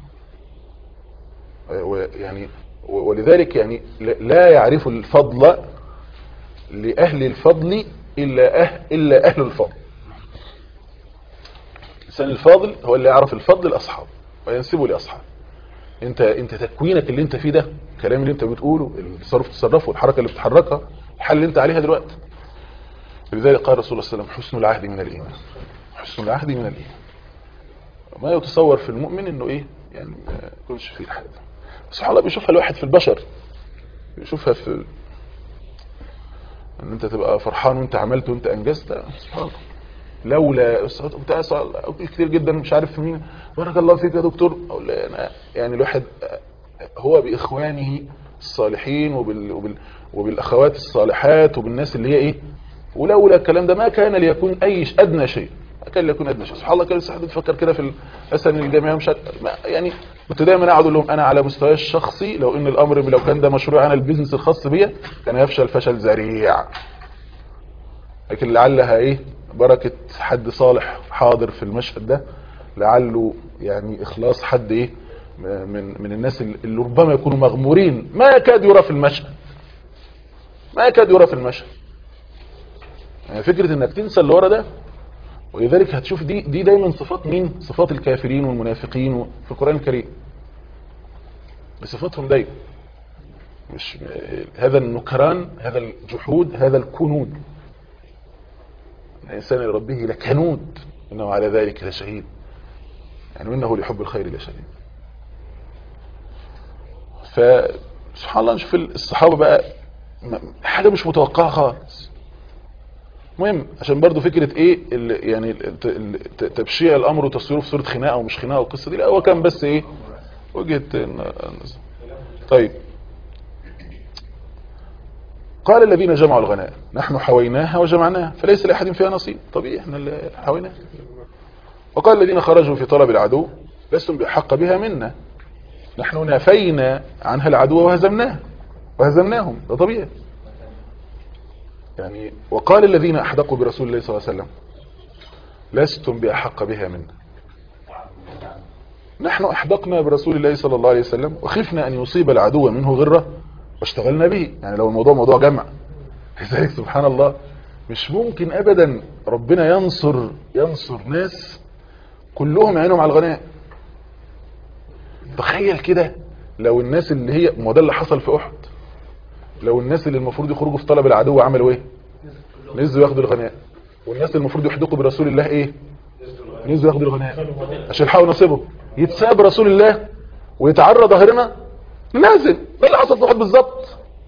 ويعني ولذلك يعني لا يعرف الفضل لأهل الفضل إلا أهل, إلا أهل الفضل الإنسان الفاضل هو اللي يعرف الفضل لأصحابه وينسبه لأصحابه انت انت تكوينك اللي انت فيه ده الكلام اللي انت بتقوله التصرف تصرفه الحركه اللي بتحركها الحل اللي انت عليها دلوقتي لذلك قال رسول الله صلى الله عليه وسلم حسن العهد من الايمان حسن العهد من الايمان ما يتصور في المؤمن انه ايه يعني ما يكونش فيه الحاجه سبحان الله بيشوفها الواحد في البشر بيشوفها في ان انت تبقى فرحان وانت عملت وانت انجزت سبحان الله لولا بتاع كتير جدا مش عارف في مين بارك الله فيك يا دكتور اقول له انا يعني الواحد هو باخوانه الصالحين وبال وبال وبالاخوات الصالحات وبالناس اللي هي ايه ولولا الكلام ده ما كان ليكون اي ش- ادنى شيء ما كان ليكون ادنى شيء سبحان الله كان الواحد بيفكر كده في مثلا الجامعه مش عارف- ما- يعني كنت دايما اقعد اقول لهم انا على مستواي الشخصي لو ان الامر لو كان ده مشروع انا البيزنس الخاص بيا كان يفشل فشل ذريع لكن لعلها ايه بركة حد صالح حاضر في المشهد ده لعله يعني اخلاص حد ايه من من الناس اللي ربما يكونوا مغمورين ما يكاد يرى في المشهد ما يكاد يرى في المشهد يعني فكرة انك تنسى اللي ورا ده ولذلك هتشوف دي دي دايما صفات مين صفات الكافرين والمنافقين في القرآن الكريم بصفاتهم دايما مش هذا النكران هذا الجحود هذا الكنود الإنسان لربه لكنود إنه على ذلك لشهيد يعني وإنه لحب الخير لشهيد فسبحان الله نشوف الصحابة بقى م- حاجة مش متوقعة خالص مهم عشان برضو فكرة ايه ال- يعني ال- ال- ت- تبشيع الامر وتصويره في صورة خناقة ومش خناقة والقصة دي لا هو كان بس ايه وجهة النظر. طيب قال الذين جمعوا الغنائم نحن حويناها وجمعناها فليس لأحد فيها نصيب طبيعي احنا اللي حويناها وقال الذين خرجوا في طلب العدو لستم بحق بها منا نحن نفينا عنها العدو وهزمناها وهزمناهم ده طبيعي يعني وقال الذين أحدقوا برسول الله صلى الله عليه وسلم لستم بأحق بها منا نحن أحدقنا برسول الله صلى الله عليه وسلم وخفنا أن يصيب العدو منه غرة واشتغلنا به يعني لو الموضوع موضوع جمع لذلك سبحان الله مش ممكن أبدا ربنا ينصر ينصر ناس كلهم عينهم على الغناء تخيل كده لو الناس اللي هي ما ده اللي حصل في أحد لو الناس اللي المفروض يخرجوا في طلب العدو عملوا ايه نزلوا ياخدوا الغنائم والناس اللي المفروض يحدقوا برسول الله ايه نزلوا ياخدوا الغنائم عشان يلحقوا نصيبهم يتساب رسول الله ويتعرى ظاهرنا نازل ده اللي حصل في واحد بالظبط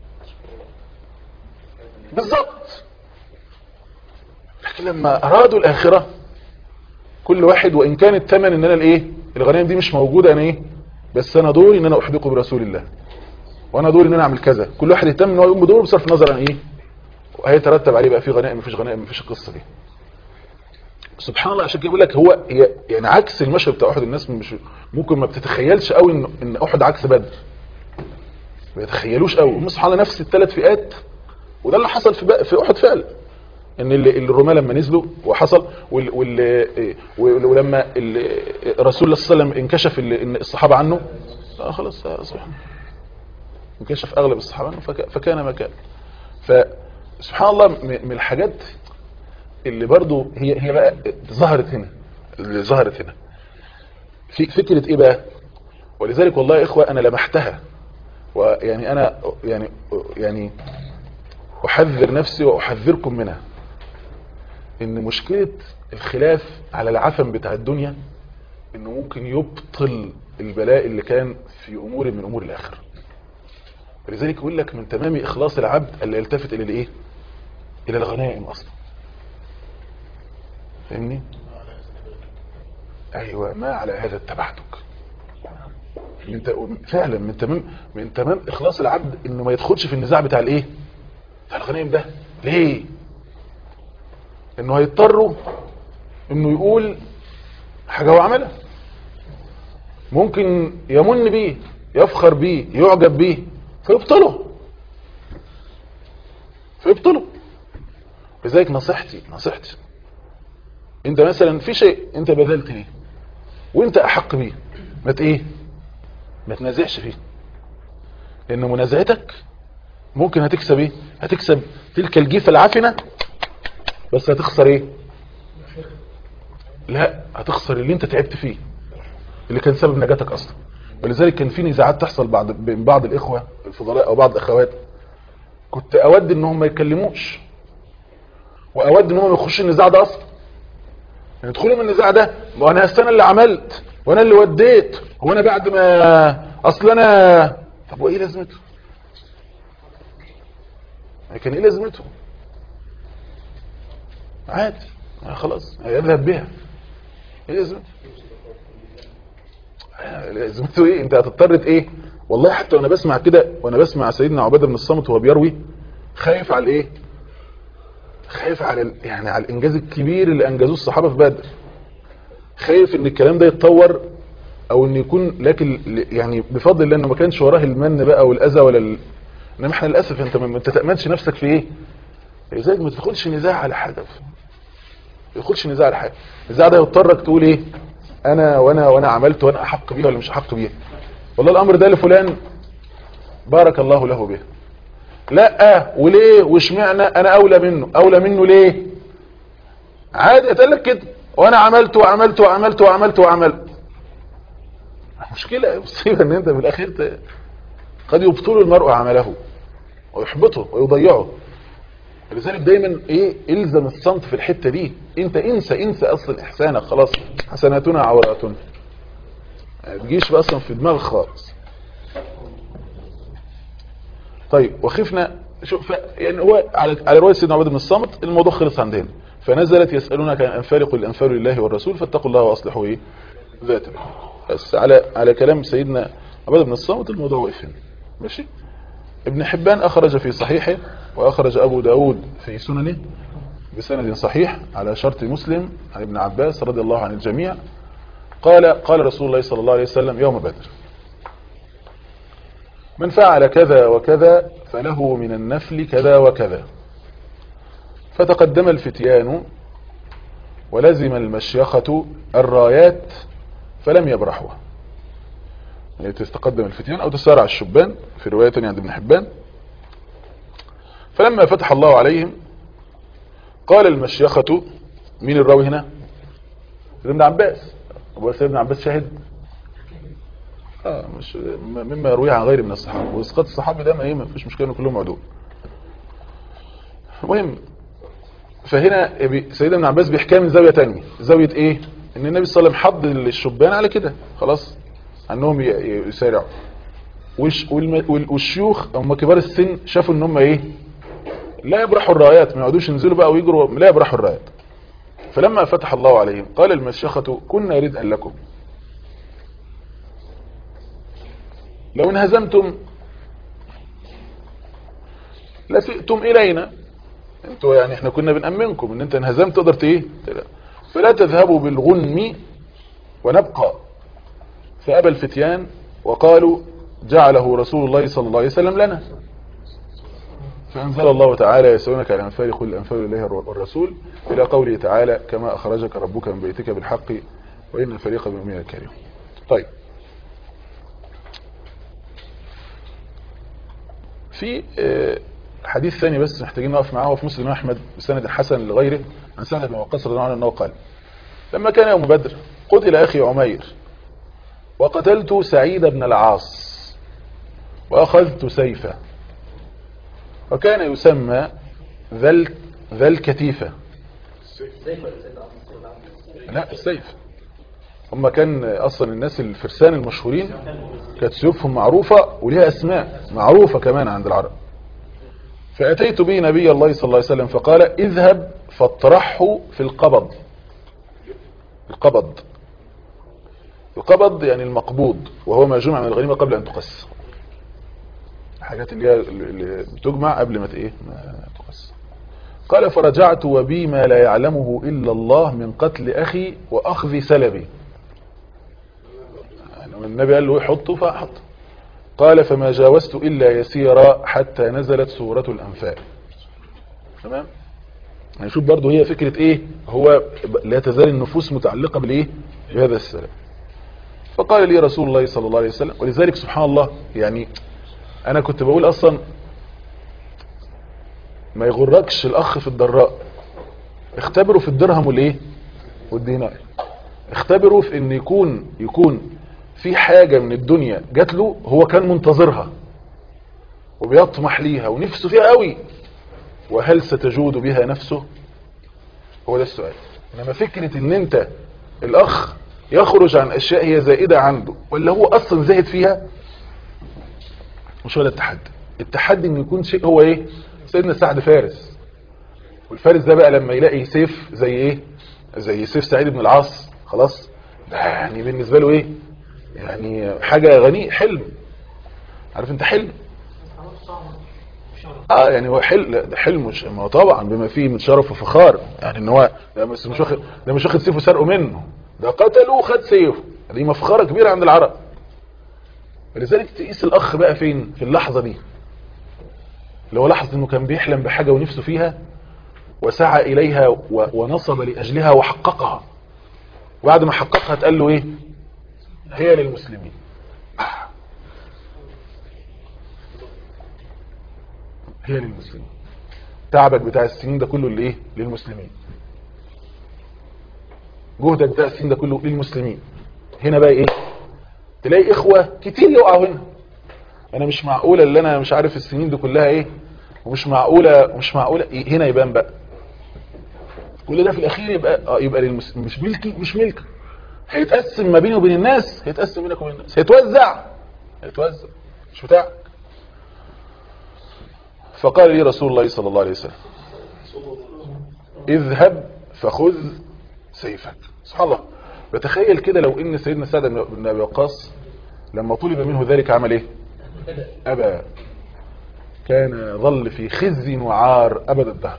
بالظبط لكن لما ارادوا الاخره كل واحد وان كان الثمن ان انا الايه الغنائم دي مش موجوده انا ايه بس انا دوري ان انا احدقه برسول الله وانا دوري ان انا اعمل كذا كل واحد يهتم ان هو يقوم بدوره بصرف النظر عن ايه وهيترتب عليه بقى في غنائم مفيش غنائم مفيش القصه دي سبحان الله عشان كده بيقول لك هو هي يعني عكس المشهد بتاع احد الناس مش ممكن ما بتتخيلش قوي ان ان احد عكس بدر ما يتخيلوش قوي هم سبحان الله نفس الثلاث فئات وده اللي حصل في بق- في احد فعلا ان اللي اللي الرومان لما نزلوا وحصل وال وال وال- ولما ال- الرسول صلى الله عليه وسلم انكشف ال- ان الصحابه عنه لا خلاص آه، سبحان الله انكشف اغلب الصحابه عنه فك- فكان ما كان فسبحان الله م- من الحاجات اللي برضو هي هي بقى ظهرت هنا اللي ظهرت هنا في فكره ايه بقى ولذلك والله يا اخوه انا لمحتها ويعني انا يعني يعني احذر نفسي واحذركم منها ان مشكله الخلاف على العفن بتاع الدنيا انه ممكن يبطل البلاء اللي كان في امور من امور الاخره ولذلك يقول لك من تمام اخلاص العبد الا يلتفت الى الايه الى الغنائم اصلا فاهمني ايوه ما على هذا اتبعتك من ت... فعلا من تمام من تمام اخلاص العبد انه ما يدخلش في النزاع بتاع الايه بتاع الغنائم ده ليه انه هيضطروا انه يقول حاجه هو عملها ممكن يمن بيه يفخر بيه يعجب بيه فيبطله فيبطله لذلك نصيحتي نصيحتي انت مثلا في شيء انت بذلت ليه وانت احق بيه ما ت- ايه ما تنازعش فيه لان منازعتك ممكن هتكسب ايه هتكسب تلك الجيفه العفنه بس هتخسر ايه لا هتخسر اللي انت تعبت فيه اللي كان سبب نجاتك اصلا ولذلك كان في نزاعات تحصل بعض بين بعض الاخوه الفضلاء او بعض الاخوات كنت اود ان هم ما يتكلموش واود ان هم ما يخشوا النزاع ده اصلا يعني يدخلوا من النزاع ده وانا اصل انا اللي عملت وانا اللي وديت هو انا بعد ما اصل انا طب وايه لازمته يعني كان ايه لازمته عادي يعني خلاص يذهب بها ايه لازمته آه، لازمته ايه انت هتضطر ايه والله حتى وانا بسمع كده وانا بسمع سيدنا عباده بن الصامت وهو بيروي خايف على ايه خايف على ال- يعني على الانجاز الكبير اللي انجزوه الصحابه في بدر خايف ان الكلام ده يتطور او ان يكون لكن ل- يعني بفضل الله انه ما كانش وراه المن بقى والاذى ولا ال... انما احنا للاسف انت ما ما انت تامنش نفسك في ايه لذلك ما تدخلش نزاع على حاجه ما تدخلش نزاع على حاجه النزاع ده يضطرك تقول ايه انا وانا وانا عملت وانا احق بيه ولا مش احق بيه والله الامر ده لفلان بارك الله له به لا وليه واشمعنى انا اولى منه اولى منه ليه عادي اتقال لك كده وانا عملت وعملت وعملت وعملت وعملت مشكلة مصيبة ان انت في الاخير ت- قد يبطل المرء عمله ويحبطه ويضيعه لذلك دايما ايه الزم الصمت في الحتة دي انت انسى انسى اصلا احسانك خلاص حسناتنا عوراتنا ما تجيش بقى اصلا في دماغك خالص طيب وخفنا شوف يعني هو على على روايه سيدنا عبد بن الصامت الموضوع خلص عندنا فنزلت يسالونك عن الانفال قل الانفال لله والرسول فاتقوا الله واصلحوا ايه ذات بينكم. بس على على كلام سيدنا عبد بن الصامت الموضوع وقف هنا ماشي ابن حبان اخرج في صحيحه واخرج ابو داود في سننه بسند صحيح على شرط مسلم عن ابن عباس رضي الله عن الجميع قال قال رسول الله صلى الله عليه وسلم يوم بدر من فعل كذا وكذا فله من النفل كذا وكذا فتقدم الفتيان ولزم المشيخة الرايات فلم يبرحوها يعني تتقدم الفتيان او تسارع الشبان في رواية عند ابن حبان فلما فتح الله عليهم قال المشيخة مين الراوي هنا ابن عباس ابو سيد ابن عباس شاهد اه مش م- مما يرويه عن غيره من الصحابه واسقاط الصحابي ده ما ايه ما فيش مشكله إن كلهم عدول المهم فهنا بي- سيدنا ابن عباس بيحكيها من زاويه تانية زاويه ايه ان النبي صلى الله عليه وسلم حض الشبان على كده خلاص انهم ي- ي- يسارعوا والش- والم- وال- والشيوخ هم كبار السن شافوا ان هم ايه لا يبرحوا الرايات ما يقعدوش ينزلوا بقى ويجروا لا يبرحوا الرايات فلما فتح الله عليهم قال المشيخة كنا ردءا لكم لو انهزمتم لفئتم إلينا انتوا يعني احنا كنا بنأمنكم ان انت انهزمت تقدر ايه فلا تذهبوا بالغنم ونبقى فأبى الفتيان وقالوا جعله رسول الله صلى الله عليه وسلم لنا فأنزل الله تعالى يسألونك عن الأنفال قل الأنفال إليه والرسول إلى قوله تعالى كما أخرجك ربك من بيتك بالحق وإن فريقا من المؤمنين كريم طيب في آه، حديث ثاني بس محتاجين نقف معاه هو في مسلم أحمد بسند حسن لغيره عن سعد بن وقاص رضي الله عنه أنه قال لما كان يوم بدر قتل أخي عمير وقتلت سعيد بن العاص وأخذت سيفه وكان يسمى ذا ال- ذا الكتيفة لا السيف هم كان اصلا الناس الفرسان المشهورين كانت سيوفهم معروفة وليها اسماء معروفة كمان عند العرب فأتيت به نبي الله صلى الله عليه وسلم فقال اذهب فاطرحه في القبض القبض القبض يعني المقبوض وهو ما جمع من الغنيمة قبل أن تقسم الحاجات اللي هي اللي بتجمع قبل ما ت- ايه ما تقسم قال فرجعت وبي ما لا يعلمه إلا الله من قتل أخي وأخذ سلبي يعني النبي قال له حطه فأحط قال فما جاوزت إلا يسيرا حتى نزلت سورة الأنفال تمام يعني شوف برضه هي فكرة ايه هو لا تزال النفوس متعلقة بالايه بهذا السلام فقال لي رسول الله صلى الله عليه وسلم ولذلك سبحان الله يعني انا كنت بقول اصلا ما يغركش الاخ في الضراء اختبروا في الدرهم والايه والدينار اختبروا في ان يكون يكون في حاجة من الدنيا جات له هو كان منتظرها وبيطمح ليها ونفسه فيها قوي وهل ستجود بها نفسه هو ده السؤال انما فكرة ان انت الاخ يخرج عن اشياء هي زائدة عنده ولا هو اصلا زاهد فيها مش هو ده التحدي التحدي ان يكون شيء هو ايه سيدنا سعد فارس والفارس ده بقى لما يلاقي سيف زي ايه زي سيف سعيد بن العاص خلاص ده يعني بالنسبة له ايه يعني حاجة غني حلم عارف انت حلم اه يعني هو حلم ده حلم مش ما هو طبعا بما فيه من شرف وفخار يعني ان هو ده مش مش واخد ده مش واخد سيفه سرقه منه ده قتله وخد سيفه دي مفخره كبيره عند العرب ولذلك تقيس الاخ بقى فين في اللحظه دي اللي هو لحظه انه كان بيحلم بحاجه ونفسه فيها وسعى اليها و- ونصب لاجلها وحققها وبعد ما حققها اتقال له ايه هي للمسلمين هي للمسلمين تعبك بتاع السنين ده كله لايه للمسلمين جهدك بتاع السنين ده كله للمسلمين هنا بقى ايه تلاقي اخوة كتير يقعوا هنا انا مش معقولة اللي انا مش عارف السنين دي كلها ايه ومش معقولة مش معقولة إيه هنا يبان بقى كل ده في الاخير يبقى اه يبقى للمس... مش ملكي مش ملك هيتقسم ما بيني وبين الناس هيتقسم بينك وبين الناس هيتوزع هيتوزع مش بتاعك فقال لي رسول الله صلى الله عليه وسلم اذهب فخذ سيفك سبحان الله بتخيل كده لو ان سيدنا سعد بن ابي وقاص لما طلب منه ذلك عمل ايه ابى كان ظل في خزي وعار ابد الدهر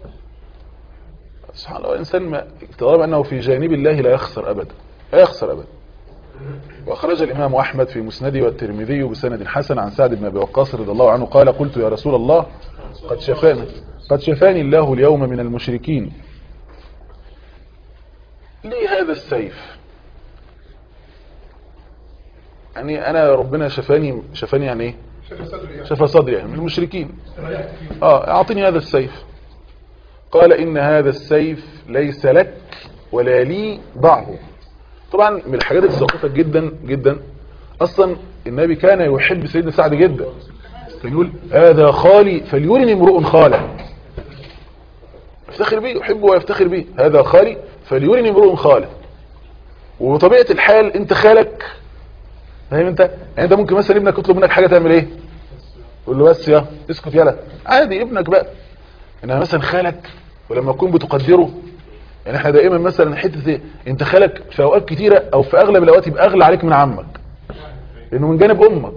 سبحان الله الانسان ما طالما انه في جانب الله لا يخسر ابدا لا يخسر ابدا واخرج الامام احمد في مسنده والترمذي بسند حسن عن سعد بن ابي وقاص رضي الله عنه قال قلت يا رسول الله قد شفاني قد شفاني الله اليوم من المشركين لي هذا السيف يعني انا ربنا شفاني شفاني يعني ايه شفى صدري يعني من المشركين اه اعطني هذا السيف قال ان هذا السيف ليس لك ولا لي ضعه طبعا من الحاجات اللي تستوقفك جدا جدا اصلا النبي كان يحب سيدنا سعد جدا كان يقول هذا خالي فليرني امرؤ خاله يفتخر به يحبه ويفتخر به هذا خالي فليرني امرؤ خاله وبطبيعه الحال انت خالك فاهم انت يعني انت ممكن مثلا ابنك يطلب منك حاجه تعمل ايه تقول له بس يا اسكت يلا عادي ابنك بقى انما مثلا خالك ولما تكون بتقدره يعني احنا دائما مثلا حته إيه؟ انت خالك في اوقات كتيره او في اغلب الاوقات يبقى اغلى عليك من عمك لانه من جانب امك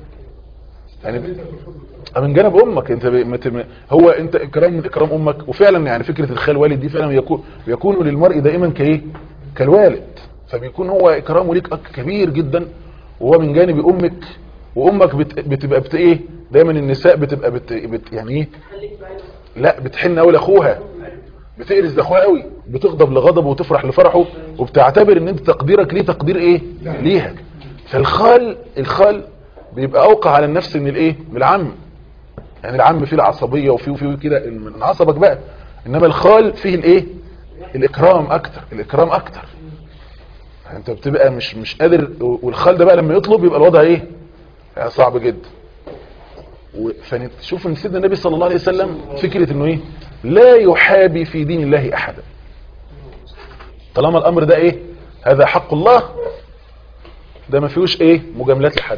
يعني من جانب امك انت ب... ما ت- هو انت اكرام من اكرام امك وفعلا يعني فكره الخال والد دي فعلا يكون يكون للمرء دائما كايه كالوالد فبيكون هو اكرامه ليك أك- كبير جدا وهو من جانب امك وامك بت... بتبقى بت ايه دايما النساء بتبقى بت... بت... يعني ايه لا بتحن قوي لاخوها بتقرز لاخوها قوي بتغضب لغضبه وتفرح لفرحه وبتعتبر ان انت تقديرك ليه تقدير ايه ليها فالخال الخال بيبقى اوقع على النفس من الايه من العم يعني العم فيه العصبيه وفيه وفيه كده من عصبك بقى انما الخال فيه الايه الاكرام اكتر الاكرام اكتر انت بتبقى مش مش قادر والخال ده بقى لما يطلب يبقى الوضع ايه يعني صعب جدا فنشوف ان سيدنا النبي صلى الله عليه وسلم فكرة انه ايه لا يحابي في دين الله احدا طالما الامر ده ايه هذا حق الله ده ما فيهوش ايه مجاملات لحد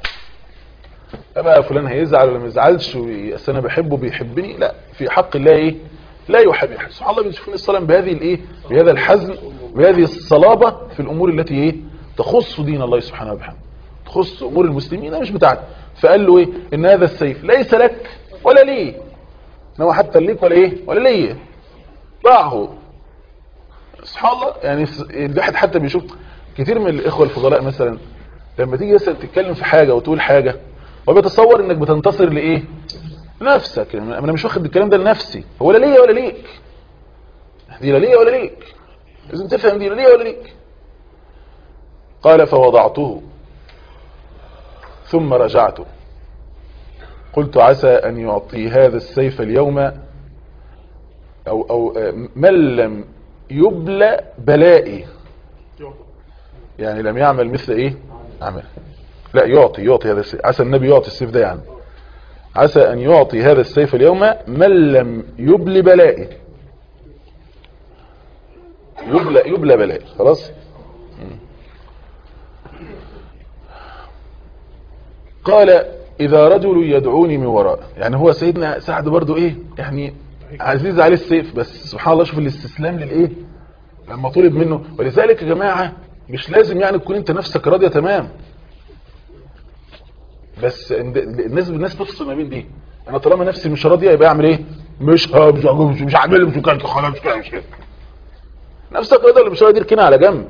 لا بقى فلان هيزعل ولا ما يزعلش ويأس انا بحبه بيحبني لا في حق الله ايه لا يحابي احد سبحان الله بنشوف الصلاه بهذه الايه بهذا الحزم بهذه الصلابه في الامور التي ايه تخص دين الله سبحانه وبحمده تخص امور المسلمين ده مش بتاعتك فقال له ايه ان هذا السيف ليس لك ولا لي ان هو حتى ليك ولا ايه ولا لي ضعه سبحان الله يعني الواحد حتى بيشوف كتير من الاخوه الفضلاء مثلا لما تيجي مثلا تتكلم في حاجه وتقول حاجه هو بيتصور انك بتنتصر لايه نفسك يعني انا مش واخد الكلام ده لنفسي هو لا ليا ولا ليك دي لا ليا ولا ليك لازم تفهم دي لا ليا ولا ليك قال فوضعته ثم رجعت قلت عسى أن يعطي هذا السيف اليوم أو, أو من لم يبلى بلائي يعني لم يعمل مثل إيه عمل لا يعطي يعطي هذا السيف عسى النبي يعطي السيف ده يعني عسى أن يعطي هذا السيف اليوم من لم يبلي بلائي يبلى, يبلى بلائي خلاص قال إذا رجل يدعوني من وراء يعني هو سيدنا سعد برضو إيه يعني عزيز عليه السيف بس سبحان الله شوف الاستسلام للإيه لما طلب منه ولذلك يا جماعة مش لازم يعني تكون انت نفسك راضية تمام بس الناس الناس بتفصل ما بين دي انا طالما نفسي مش راضيه يبقى اعمل ايه مش ها مش مش, مش هعمل مش كده خلاص مش كده مش كده نفسك راضيه ولا مش راضيه اركنها على جنب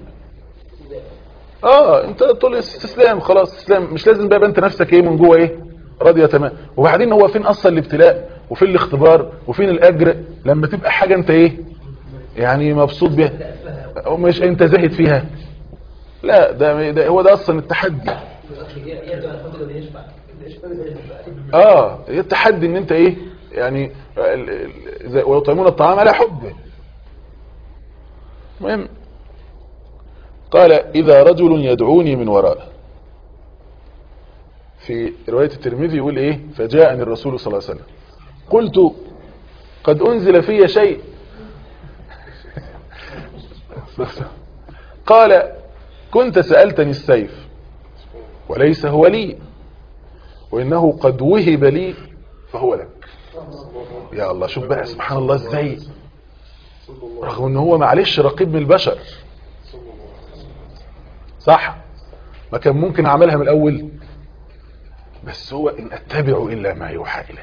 اه انت تقول استسلام خلاص استسلام مش لازم بقى انت نفسك ايه من جوه ايه راضيه تمام وبعدين هو فين اصلا الابتلاء وفين الاختبار وفين الاجر لما تبقى حاجه انت ايه يعني مبسوط بيها او مش انت زاهد فيها لا ده, ده هو ده اصلا التحدي اه التحدي ان انت ايه يعني ويطعمون الطعام على حبه المهم قال إذا رجل يدعوني من وراء في رواية الترمذي يقول إيه فجاءني الرسول صلى الله عليه وسلم قلت قد أنزل في شيء قال كنت سألتني السيف وليس هو لي وإنه قد وهب لي فهو لك يا الله شوف بقى سبحان الله ازاي رغم ان هو معلش رقيب من البشر صح ما كان ممكن اعملها من الاول بس هو ان اتبع الا ما يوحى الي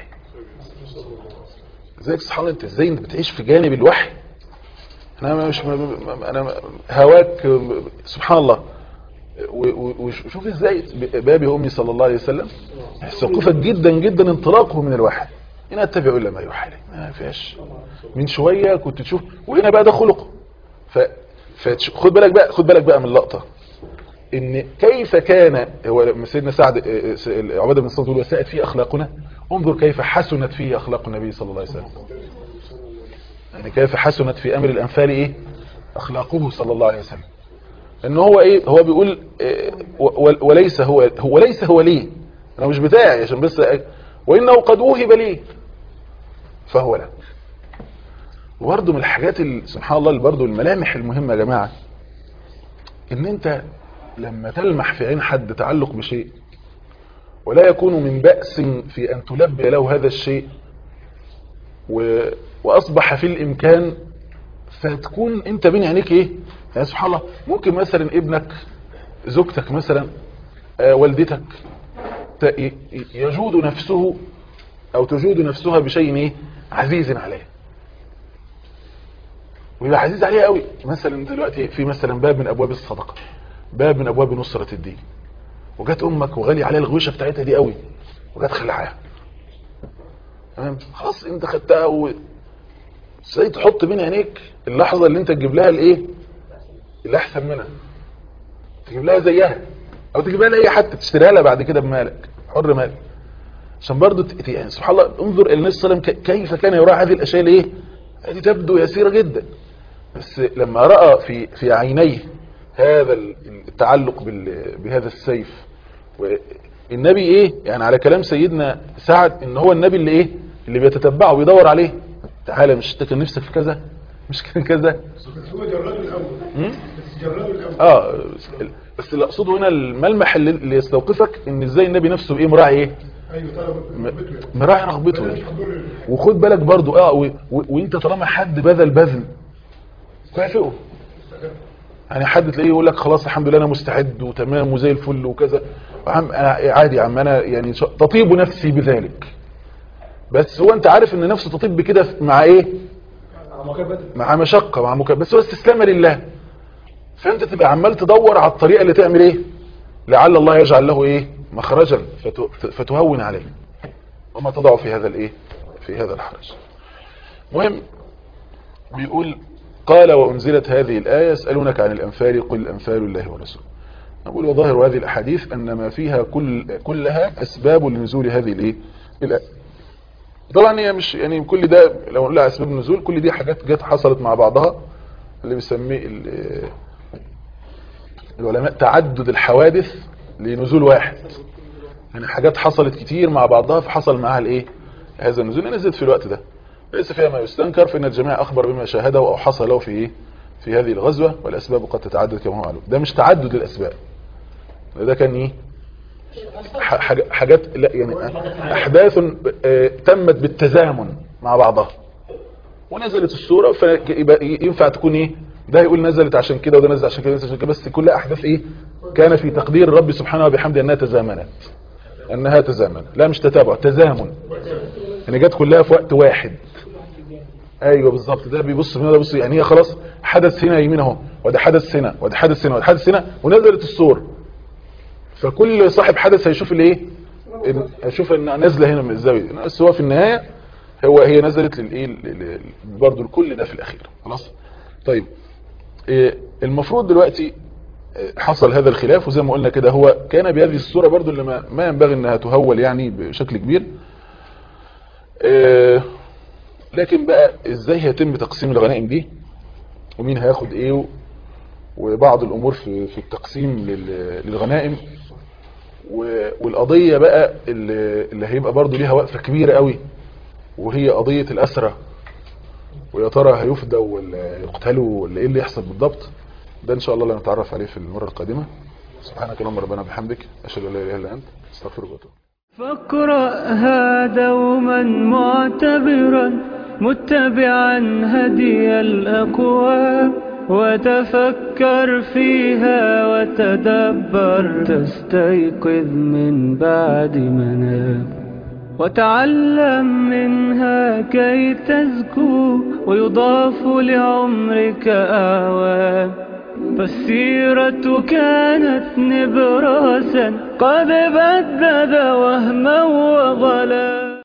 ازيك سبحان الله انت ازاي انت بتعيش في جانب الوحي انا مش انا هواك سبحان الله وشوف ازاي بابي امي صلى الله عليه وسلم ثقفت جدا جدا انطلاقه من الوحي ان اتبع الا ما يوحى الي ما فيهاش من شويه كنت تشوف وهنا بقى ده خلقه ف خد بالك بقى خد بالك بقى من اللقطه ان كيف كان هو سيدنا سعد عباده بن الصامت يقول وساءت فيه اخلاقنا انظر كيف حسنت فيه اخلاق النبي صلى الله عليه وسلم يعني كيف حسنت في امر الانفال ايه اخلاقه صلى الله عليه وسلم ان هو ايه هو بيقول إيه و- و- وليس هو هو ليس هو ليه انا مش بتاعي عشان بس أ- وانه قد وهب لي فهو لا وبرضه من الحاجات اللي سبحان الله اللي برضه الملامح المهمه يا جماعه ان انت لما تلمح في عين حد تعلق بشيء ولا يكون من بأس في أن تلبي له هذا الشيء و... وأصبح في الإمكان فتكون أنت بين عينيك إيه يعني سبحان الله ممكن مثلا ابنك زوجتك مثلا آه، والدتك ت- ي- ي- يجود نفسه أو تجود نفسها بشيء إيه عزيز عليه ويبقى عزيز عليها قوي مثلا دلوقتي في مثلا باب من أبواب الصدقة باب من أبواب نصرة الدين وجت امك وغالي عليها الغويشه بتاعتها دي قوي وجت خلعها تمام خلاص انت خدتها و ازاي تحط بين عينيك اللحظه اللي انت تجيب لها الايه اللي احسن منها تجيب لها زيها او تجيب لها اي حد تشتريها لها بعد كده بمالك حر مالك عشان برضه ت- يعني سبحان الله انظر الى النبي صلى الله عليه وسلم ك- كيف كان يراعي هذه الاشياء الايه هذه تبدو يسيره جدا بس لما راى في في عينيه هذا التعلق بال- بهذا السيف والنبي ايه يعني على كلام سيدنا سعد ان هو النبي اللي ايه اللي بيتتبعه ويدور عليه تعالى مش انت كان نفسك في كذا مش كان كذا بس هو جرده الاول مم؟ بس جرده الاول اه بس اللي اقصده هنا الملمح اللي, اللي يستوقفك ان ازاي النبي نفسه ايه مراعي ايه ايوه طلب رغبته يعني مراعي رغبته بلاش يعني. حضور وخد بالك برضو اه و... و... وانت طالما حد بذل بذل كافئه يعني حد تلاقيه يقول لك خلاص الحمد لله انا مستعد وتمام وزي الفل وكذا عم انا عادي يا عم انا يعني ش- تطيب نفسي بذلك بس هو انت عارف ان نفسه تطيب بكده مع ايه مع مشقه مع مكافأة بس هو استسلام لله فانت تبقى عمال تدور على الطريقه اللي تعمل ايه لعل الله يجعل له ايه مخرجا فت... فتهون عليه وما تضع في هذا الايه في هذا الحرج مهم بيقول قال وأنزلت هذه الآية يسألونك عن الأنفال قل الأنفال الله ورسوله نقول وظاهر هذه الأحاديث أن ما فيها كل كلها أسباب لنزول هذه الإيه الآية طبعا هي مش يعني كل ده لو نقول لها أسباب النزول كل دي حاجات جت حصلت مع بعضها اللي بيسميه ال- العلماء تعدد الحوادث لنزول واحد يعني حاجات حصلت كتير مع بعضها فحصل معاها الايه هذا النزول نزلت في الوقت ده ليس فيها ما يستنكر فإن الجميع أخبر بما شاهده أو حصل له في إيه؟ في هذه الغزوة والأسباب قد تتعدد كما هو معلوم ده مش تعدد الأسباب ده كان إيه ح- حاج- حاجات لا يعني أحداث آه، تمت بالتزامن مع بعضها ونزلت السورة فيبقى ينفع تكون إيه ده يقول نزلت عشان كده وده نزل عشان كده وده عشان كده بس كلها أحداث إيه كان في تقدير الرب سبحانه وبحمده أنها تزامنت أنها تزامن لا مش تتابع تزامن يعني جت كلها في وقت واحد ايوه بالظبط ده بيبص هنا ده بيبص يعني هي خلاص حدث هنا يمين اهو وده حدث هنا وده حدث هنا وده حدث هنا ونزلت الصور فكل صاحب حدث هيشوف الايه إن- هيشوف ان نازله هنا من الزاويه بس هو في النهايه هو هي نزلت للايه ل- ل- برضه الكل ده في الاخير خلاص طيب إيه المفروض دلوقتي إيه، حصل هذا الخلاف وزي ما قلنا كده هو كان بهذه الصوره برضه اللي ما, ما ينبغي انها تهول يعني بشكل كبير إيه، لكن بقى ازاي هيتم تقسيم الغنائم دي ومين هياخد ايه و- وبعض الامور في في التقسيم لل- للغنائم و- والقضية بقى اللي اللي هيبقى برضو ليها وقفة كبيرة قوي وهي قضية الأسرة ويا ترى هيفدوا ولا يقتلوا ولا ايه اللي يحصل بالضبط ده ان شاء الله اللي نتعرف عليه في المرة القادمة سبحانك اللهم ربنا بحمدك اشهد ان لا اله الا انت استغفرك واتوب فاقرأها دوما معتبرا متبعا هدي الأقوام وتفكر فيها وتدبر تستيقظ من بعد منام وتعلم منها كي تزكو ويضاف لعمرك أعوام فالسيرة كانت نبراسا قد بدد وهما وظلا